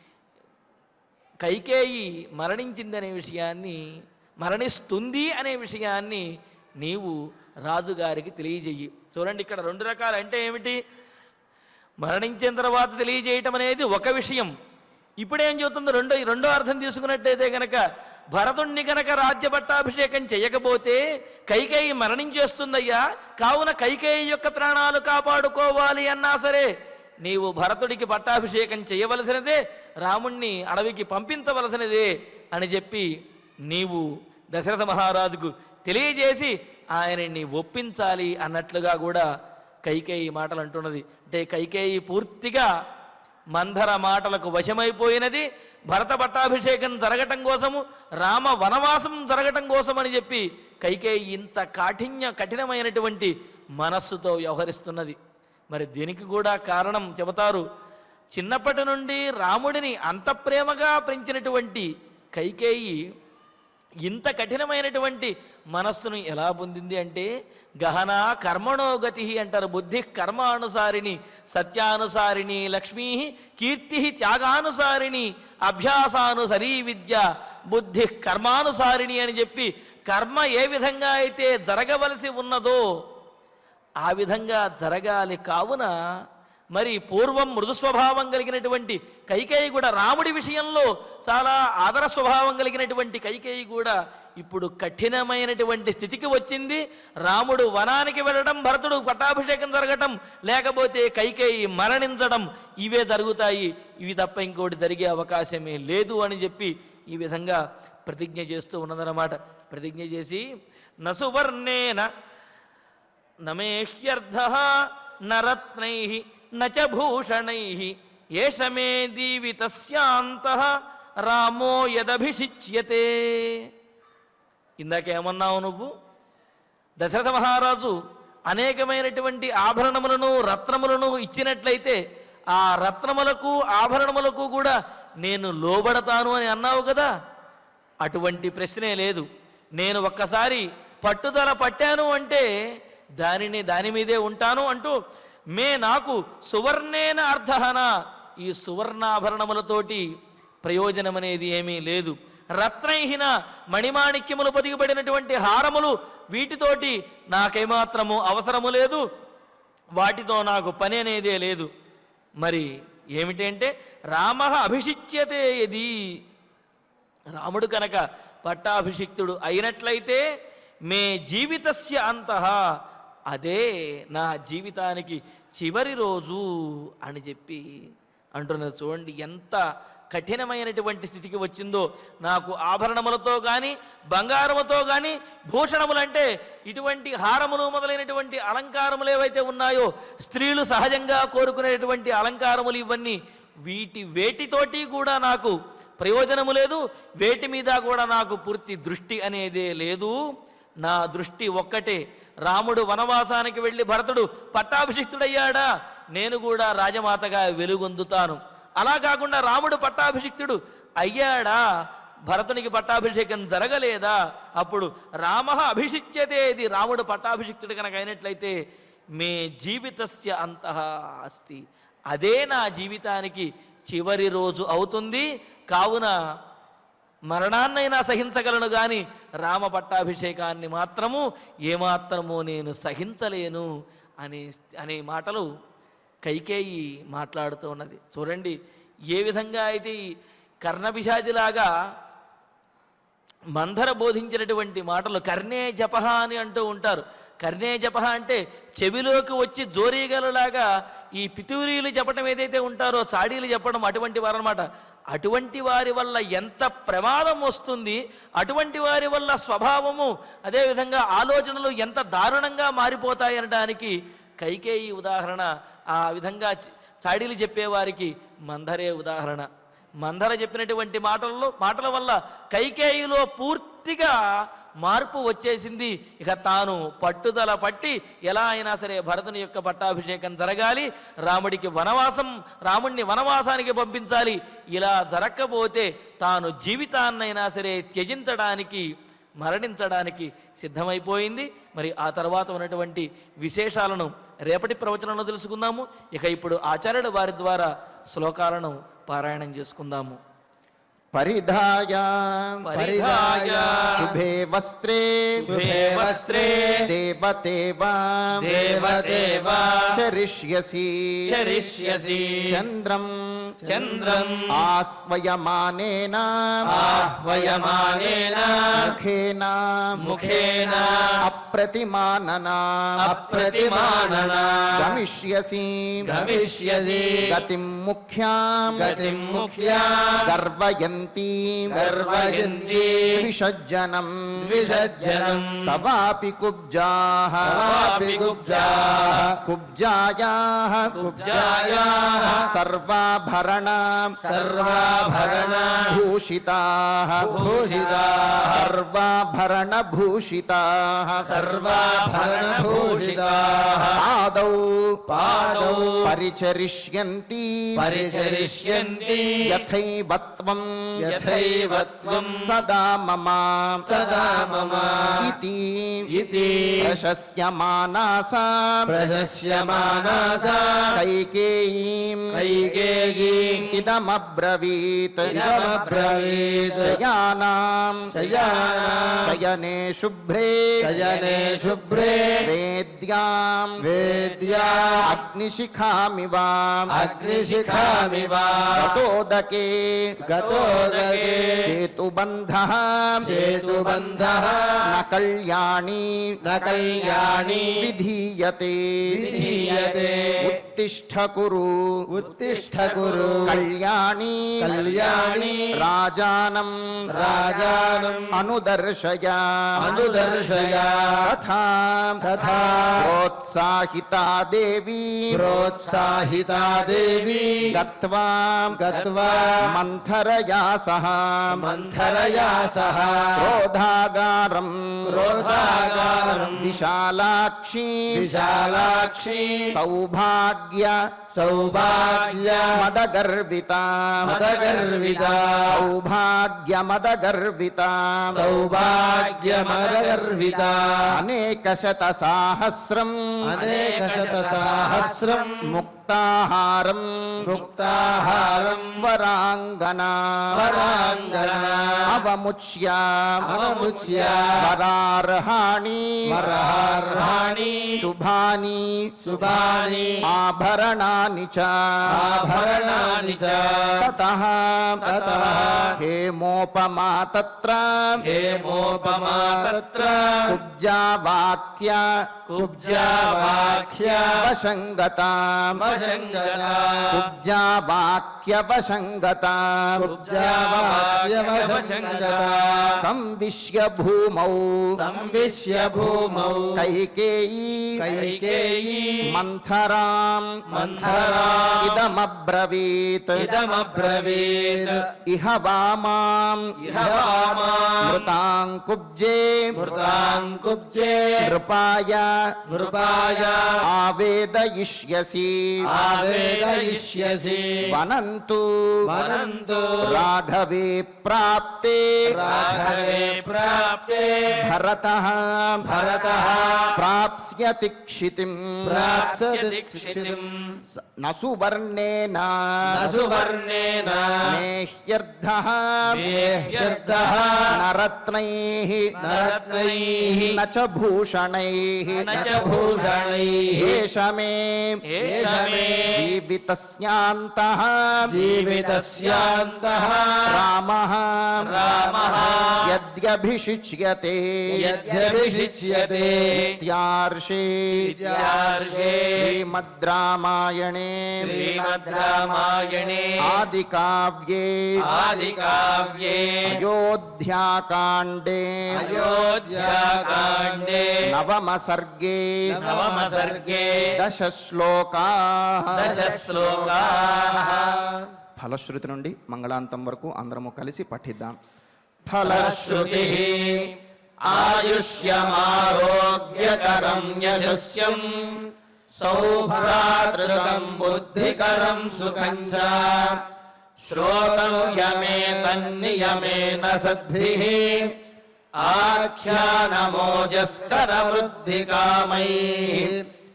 Speaker 3: కైకేయి మరణించిందనే విషయాన్ని మరణిస్తుంది అనే విషయాన్ని నీవు రాజుగారికి తెలియజెయ్యి చూడండి ఇక్కడ రెండు రకాలు అంటే ఏమిటి మరణించిన తర్వాత తెలియజేయటం అనేది ఒక విషయం ఇప్పుడేం చెబుతుందో రెండో రెండో అర్థం తీసుకున్నట్టయితే గనక భరతుణ్ణి గనక రాజ్య పట్టాభిషేకం చేయకపోతే కైకేయి మరణించేస్తుందయ్యా కావున కైకేయి యొక్క ప్రాణాలు కాపాడుకోవాలి అన్నా సరే నీవు భరతుడికి పట్టాభిషేకం చేయవలసినదే రాముణ్ణి అడవికి పంపించవలసినదే అని చెప్పి నీవు దశరథ మహారాజుకు తెలియజేసి ఆయనని ఒప్పించాలి అన్నట్లుగా కూడా కైకేయి మాటలు అంటున్నది అంటే కైకేయి పూర్తిగా మంధర మాటలకు వశమైపోయినది భరత పట్టాభిషేకం జరగటం కోసము రామ వనవాసం జరగటం కోసం అని చెప్పి కైకేయి ఇంత కాఠిన్య కఠినమైనటువంటి మనస్సుతో వ్యవహరిస్తున్నది మరి దీనికి కూడా కారణం చెబుతారు చిన్నప్పటి నుండి రాముడిని అంత ప్రేమగా పెంచినటువంటి కైకేయి ఇంత కఠినమైనటువంటి మనస్సును ఎలా పొందింది అంటే గహన కర్మణోగతి అంటారు బుద్ధి కర్మానుసారిణి సత్యానుసారిణి లక్ష్మీ కీర్తి త్యాగానుసారిణి అభ్యాసానుసరీ విద్య బుద్ధి కర్మానుసారిణి అని చెప్పి కర్మ ఏ విధంగా అయితే జరగవలసి ఉన్నదో ఆ విధంగా జరగాలి కావున మరి పూర్వం మృదు స్వభావం కలిగినటువంటి కైకేయి కూడా రాముడి విషయంలో చాలా ఆదర స్వభావం కలిగినటువంటి కైకేయి కూడా ఇప్పుడు కఠినమైనటువంటి స్థితికి వచ్చింది రాముడు వనానికి వెళ్ళడం భరతుడు పట్టాభిషేకం జరగటం లేకపోతే కైకేయి మరణించడం ఇవే జరుగుతాయి ఇవి తప్ప ఇంకోటి జరిగే అవకాశమే లేదు అని చెప్పి ఈ విధంగా ప్రతిజ్ఞ చేస్తూ ఉన్నదన్నమాట ప్రతిజ్ఞ చేసి నసువర్ణేన నమేహ్యర్థ నరత్నై నచ భూషణై ఏష మే దీవితస్యాంత రామో యదభిషిచ్యతే ఇందాకేమన్నావు నువ్వు దశరథ మహారాజు అనేకమైనటువంటి ఆభరణములను రత్నములను ఇచ్చినట్లయితే ఆ రత్నములకు ఆభరణములకు కూడా నేను లోబడతాను అని అన్నావు కదా అటువంటి ప్రశ్నే లేదు నేను ఒక్కసారి పట్టుదల పట్టాను అంటే దానిని దాని మీదే ఉంటాను అంటూ మే నాకు సువర్ణేన అర్ధహన ఈ సువర్ణాభరణములతోటి ప్రయోజనం అనేది ఏమీ లేదు రత్నైహిన మణిమాణిక్యములు పొదిగిపడినటువంటి హారములు వీటితోటి నాకేమాత్రము అవసరము లేదు వాటితో నాకు పని అనేదే లేదు మరి ఏమిటంటే రామ అభిషిచ్యతే ఇది రాముడు కనుక పట్టాభిషిక్తుడు అయినట్లయితే మే జీవితస్య అంతః అదే నా జీవితానికి చివరి రోజు అని చెప్పి అంటున్నది చూడండి ఎంత కఠినమైనటువంటి స్థితికి వచ్చిందో నాకు ఆభరణములతో కానీ బంగారముతో కానీ భూషణములంటే ఇటువంటి హారములు మొదలైనటువంటి అలంకారములు ఏవైతే ఉన్నాయో స్త్రీలు సహజంగా కోరుకునేటువంటి అలంకారములు ఇవన్నీ వీటి వేటితోటి కూడా నాకు ప్రయోజనము లేదు వేటి మీద కూడా నాకు పూర్తి దృష్టి అనేదే లేదు నా దృష్టి ఒక్కటే రాముడు వనవాసానికి వెళ్ళి భరతుడు పట్టాభిషిక్తుడయ్యాడా నేను కూడా రాజమాతగా వెలుగొందుతాను అలా కాకుండా రాముడు పట్టాభిషిక్తుడు అయ్యాడా భరతునికి పట్టాభిషేకం జరగలేదా అప్పుడు రామ అభిషిచ్యతే ఇది రాముడు పట్టాభిషిక్తుడు కనుక అయినట్లయితే మే జీవితస్య అంతః అస్తి అదే నా జీవితానికి చివరి రోజు అవుతుంది కావున మరణాన్నైనా సహించగలను కానీ రామ పట్టాభిషేకాన్ని మాత్రము ఏమాత్రము నేను సహించలేను అనే అనే మాటలు కైకేయి మాట్లాడుతూ ఉన్నది చూడండి ఏ విధంగా అయితే ఈ కర్ణపిశాచిలాగా మంధర బోధించినటువంటి మాటలు కర్ణే జపహ అని అంటూ ఉంటారు కర్ణే జపహ అంటే చెవిలోకి వచ్చి జోరీగలలాగా ఈ పితూరీలు చెప్పడం ఏదైతే ఉంటారో చాడీలు చెప్పడం అటువంటి వారు అనమాట అటువంటి వారి వల్ల ఎంత ప్రమాదం వస్తుంది అటువంటి వారి వల్ల స్వభావము అదేవిధంగా ఆలోచనలు ఎంత దారుణంగా మారిపోతాయి అనడానికి కైకేయి ఉదాహరణ ఆ విధంగా చ- చాడీలు చెప్పేవారికి మందరే ఉదాహరణ మందర చెప్పినటువంటి మాటల్లో మాటల వల్ల కైకేయిలో పూర్తిగా మార్పు వచ్చేసింది ఇక తాను పట్టుదల పట్టి ఎలా అయినా సరే భరతుని యొక్క పట్టాభిషేకం జరగాలి రాముడికి వనవాసం రాముణ్ణి వనవాసానికి పంపించాలి ఇలా జరగకపోతే తాను జీవితాన్నైనా సరే త్యజించడానికి మరణించడానికి సిద్ధమైపోయింది మరి ఆ తర్వాత ఉన్నటువంటి విశేషాలను రేపటి ప్రవచనంలో తెలుసుకుందాము ఇక ఇప్పుడు ఆచార్యుడు వారి ద్వారా శ్లోకాలను పారాయణం చేసుకుందాము
Speaker 1: పరిధాయ
Speaker 3: పరిధాయ
Speaker 1: శుభే వస్త్రే
Speaker 3: శుభే వస్త్రే
Speaker 1: దేవదేవ
Speaker 3: దేవదేవ
Speaker 1: చరిష్యసి
Speaker 3: చరిష్యసి
Speaker 1: చంద్రం
Speaker 3: చంద్రం
Speaker 1: ఆహ్వయమానేన
Speaker 3: ఆహ్వయమానేన
Speaker 1: ముఖేన
Speaker 3: ముఖేన
Speaker 1: అప్రతిమానన
Speaker 3: అప్రతిమానన
Speaker 1: గమిష్యసి
Speaker 3: గమిష్యసి
Speaker 1: గతిం ముఖ్యాం
Speaker 3: గతిం ముఖ్యాం
Speaker 1: గర్వయంతి
Speaker 3: గర్వయంతి
Speaker 1: ద్విషజ్జనం
Speaker 3: ద్విషజ్జనం
Speaker 1: తవాపి కుబ్జాః
Speaker 3: తవాపి కుబ్జాః
Speaker 1: కుబ్జాయాః
Speaker 3: కుబ్జాయాః
Speaker 1: సర్వాభరణ
Speaker 3: సర్వాభరణ
Speaker 1: భూషితాః
Speaker 3: భూషితాః
Speaker 1: సర్వాభరణ భూషితాః
Speaker 3: సర్వాభరణ భూషితాః
Speaker 1: పాదౌ
Speaker 3: పాదౌ
Speaker 1: పరిచరిష్యంతి
Speaker 3: పరిచరిష్యంతి
Speaker 1: యథైవ త్వం
Speaker 3: యథైవ త్వం
Speaker 1: సదా మమ
Speaker 3: సదా మమ
Speaker 1: ఇతి
Speaker 3: ఇతి
Speaker 1: ప్రశస్యమానాసా
Speaker 3: ప్రశస్యమానాసా
Speaker 1: కైకేయీం
Speaker 3: కైకేయీం
Speaker 1: ఇదమబ్రవీత్
Speaker 3: ఇదమబ్రవీత్
Speaker 1: శయానాం
Speaker 3: శయానాం
Speaker 1: శయనే శుభ్రే
Speaker 3: శయనే శుభ్రే
Speaker 1: వేద్యాం
Speaker 3: వేద్యా
Speaker 1: అగ్నిశిఖామివ
Speaker 3: అగ్నిశిఖామివ
Speaker 1: గతోదకే
Speaker 3: గతోదకే
Speaker 1: సేతుబంధః
Speaker 3: సేతుబంధః
Speaker 1: న కళ్యాణి
Speaker 3: న కళ్యాణి
Speaker 1: విధీయతే
Speaker 3: విధీయతే
Speaker 1: ఉత్తిష్ట కురు
Speaker 3: ఉత్తిష్ట కురు
Speaker 1: కళ్యాణి
Speaker 3: కళ్యాణి
Speaker 1: రాజానం
Speaker 3: రాజానం
Speaker 1: అనుదర్శయ
Speaker 3: అనుదర్శయ
Speaker 1: తథా
Speaker 3: తథా
Speaker 1: ప్రోత్సాహితా దేవి
Speaker 3: ప్రోత్సాహితా దేవి
Speaker 1: గత్వా
Speaker 3: గత్వా
Speaker 1: మంథరయా సహ
Speaker 3: మంథరయా సహ
Speaker 1: క్రోధాగారం
Speaker 3: క్రోధాగారం
Speaker 1: విశాలాక్షి
Speaker 3: విశాలాక్షి
Speaker 1: సౌభాగ్య
Speaker 3: సౌభాగ్య
Speaker 1: మదగర్విత
Speaker 3: మదగర్విత
Speaker 1: సౌభాగ్య మదగర్విత
Speaker 3: సౌభాగ్య మదగర్విత
Speaker 1: అనేక శత సాహస్రం
Speaker 3: అనేక శత సహస్రం
Speaker 1: ముక్తాహారం
Speaker 3: ముక్తాహారం
Speaker 1: వరాంగనా
Speaker 3: వరాంగనా
Speaker 1: అవముచ్య
Speaker 3: అవముచ్య
Speaker 1: వరార్హాణి
Speaker 3: వరార్హాణి
Speaker 1: శుభాని
Speaker 3: శుభాని
Speaker 1: ఆభరణాని చ
Speaker 3: ఆభరణాని చ
Speaker 1: తతః
Speaker 3: తతః
Speaker 1: హేమోపమా తత్ర
Speaker 3: హేమోపమా తత్ర
Speaker 1: కుబ్జావాక్య
Speaker 3: కుబ్జావాక్య
Speaker 1: వశంగత
Speaker 3: వశంగత
Speaker 1: కుబ్జావాక్య వశంగత
Speaker 3: కుబ్జావాక్య వశంగత
Speaker 1: సంవిశ్య భూమౌ
Speaker 3: సంవిశ్య భూమౌ
Speaker 1: కైకేయీ
Speaker 3: కైకేయీ
Speaker 1: మంథరాం
Speaker 3: మంథరాం
Speaker 1: ఇదమబ్రవీత్
Speaker 3: ఇదమబ్రవీత్
Speaker 1: ఇహ వామాం
Speaker 3: ఇహ వామాం
Speaker 1: మృతాం కుబ్జే
Speaker 3: మృతాం కుబ్జే
Speaker 1: నృపాయ
Speaker 3: నృపాయ
Speaker 1: ఆవేదయిష్యసి
Speaker 3: ఆవేదయిష్యసి
Speaker 1: వనంతు
Speaker 3: వనంతు
Speaker 1: రాఘవే ప్రాప్తే
Speaker 3: రాఘవే ప్రాప్తే
Speaker 1: భరత
Speaker 3: భరత
Speaker 1: ప్రాప్స్యతి క్షితిం
Speaker 3: ప్రాప్స్యతి క్షితిం
Speaker 1: నసువర్ణేన
Speaker 3: నసువర్ణేన
Speaker 1: మేహ్యర్థ
Speaker 3: మేహ్యర్థః
Speaker 1: నరత్నైః
Speaker 3: నరత్నైః
Speaker 1: న చ భూషణైః
Speaker 3: న చ భూషణైః
Speaker 1: ఏష మే
Speaker 3: ఏష మే
Speaker 1: జీవితస్యాంతః
Speaker 3: జీవితస్యాంతః
Speaker 1: రామः
Speaker 3: రామः
Speaker 1: యద్యభిషిచ్యతే
Speaker 3: యద్యభిషిచ్యతే
Speaker 1: ఇత్యార్షే
Speaker 3: ఇత్యార్షే
Speaker 1: శ్రీమద్ రామాయణే
Speaker 3: శ్రీమద్ రామాయణే
Speaker 1: ఆదికావ్యే
Speaker 3: ఆదికావ్యే
Speaker 1: అయోధ్యాకాండే
Speaker 3: అయోధ్యాకాండే
Speaker 1: నవమ సర్గే
Speaker 3: నవమ సర్గే
Speaker 1: దశ శ్లోకా
Speaker 3: దశ శ్లోకాః
Speaker 1: ఫలశ్రుతి నుండి మంగళాంతం వరకు అందరము కలిసి పఠిద్దాం
Speaker 3: ఫలశ్రుతి ఆయుష్యమారోగ్యకరం యశస్యం సౌభ్రాతృకం బుద్ధికరం సుఖం చ శ్రోతం యమే తన్నియమేన సద్భిః
Speaker 1: आख्यानमोजस्करवृद्धिकामैः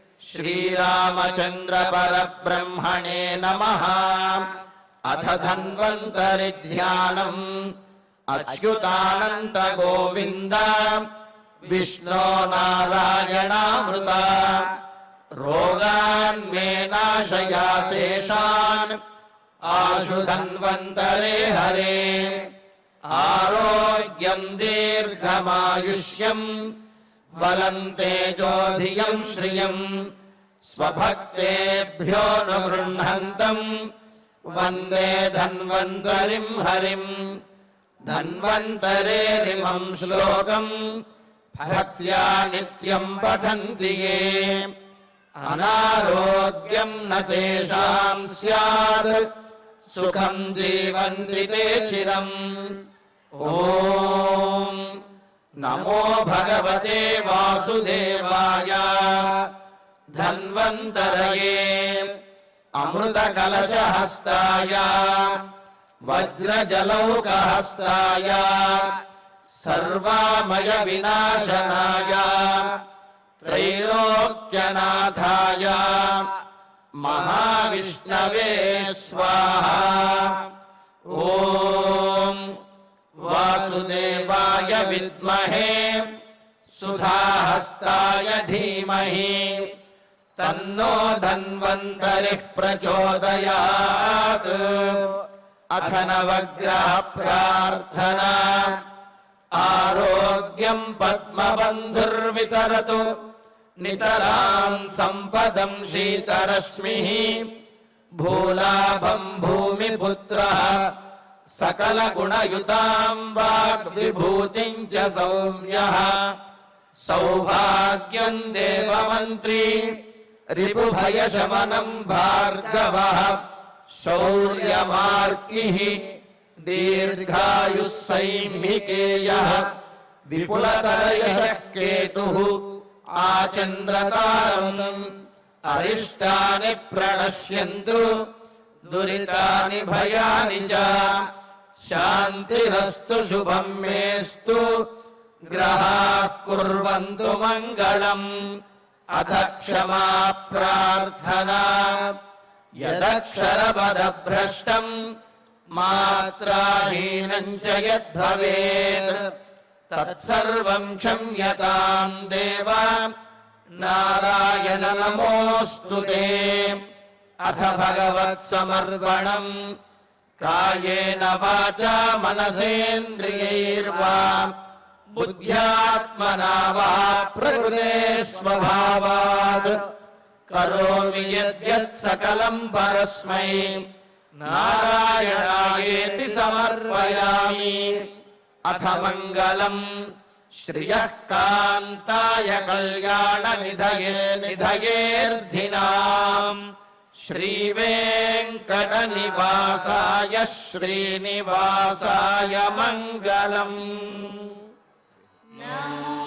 Speaker 1: श्रीरामचन्द्रपरब्रह्मणे नमः अथ धन्वन्तरिध्यानम् अच्युतानन्तगोविन्द विष्णो नारायणामृता रोगान् मे नाशया शेषान् आशु धन्वन्तरे हरे आरोग्यम् दीर्घमायुष्यम् बलम् तेजोधियम् श्रियम् स्वभक्तेभ्यो न गृह्णन्तम् वन्दे धन्वन्तरिम् हरिम् धन्वन्तरेरिमम् श्लोकम् भक्त्या नित्यम् पठन्ति ये अनारोग्यम् न तेषाम् स्यात् सुखम् जीवन्ति ते चिरम् ॐ नमो भगवते वासुदेवाय धन्वन्तरये अमृतकलशहस्ताय वज्रजलौकहस्ताय सर्वामयविनाशनाय त्रैलोक्यनाथाय महाविष्णवे स्वाहा ॐ वासुदेवाय विद्महे सुधाहस्ताय धीमहि तन्नो धन्वन्तरिः प्रचोदयात् अथ नवग्रह प्रार्थना आरोग्यम् पद्मबन्धुर्वितरतु नितराम् सम्पदम् शीतरश्मिः भूलाभम् भूमिपुत्रः सकलगुणयुताम् वाग्विभूतिम् च सौम्यः सौभाग्यम् देवमन्त्री रिपुभयशमनम् भार्गवः शौर्यमार्किः दीर्घायुः सैन्निकेयः विपुलतरयशः केतुः आचन्द्रतारुणम् अरिष्टानि प्रणश्यन्तु दुरितानि भयानि च शान्तिरस्तु शुभम् मेस्तु ग्रहाः कुर्वन्तु मङ्गलम् अथ क्षमा प्रार्थना यदक्षरपदभ्रष्टम् मात्राहीनम् च यद्भवेत् तत्सर्वम् क्षम्यताम् देव नारायण नमोऽस्तु ते अथ भगवत्समर्पणम् कायेन वाचा मनसेन्द्रियैर्वा बुद्ध्यात्मना वा प्रकृते स्वभावात् करोमि यद्यत् सकलम् परस्मै नारायणायेति समर्पयामि अथ मङ्गलम् श्रियः कान्ताय कल्याणनिधये निधयेऽर्धिनाम् श्रीवेङ्कटनिवासाय श्रीनिवासाय मङ्गलम्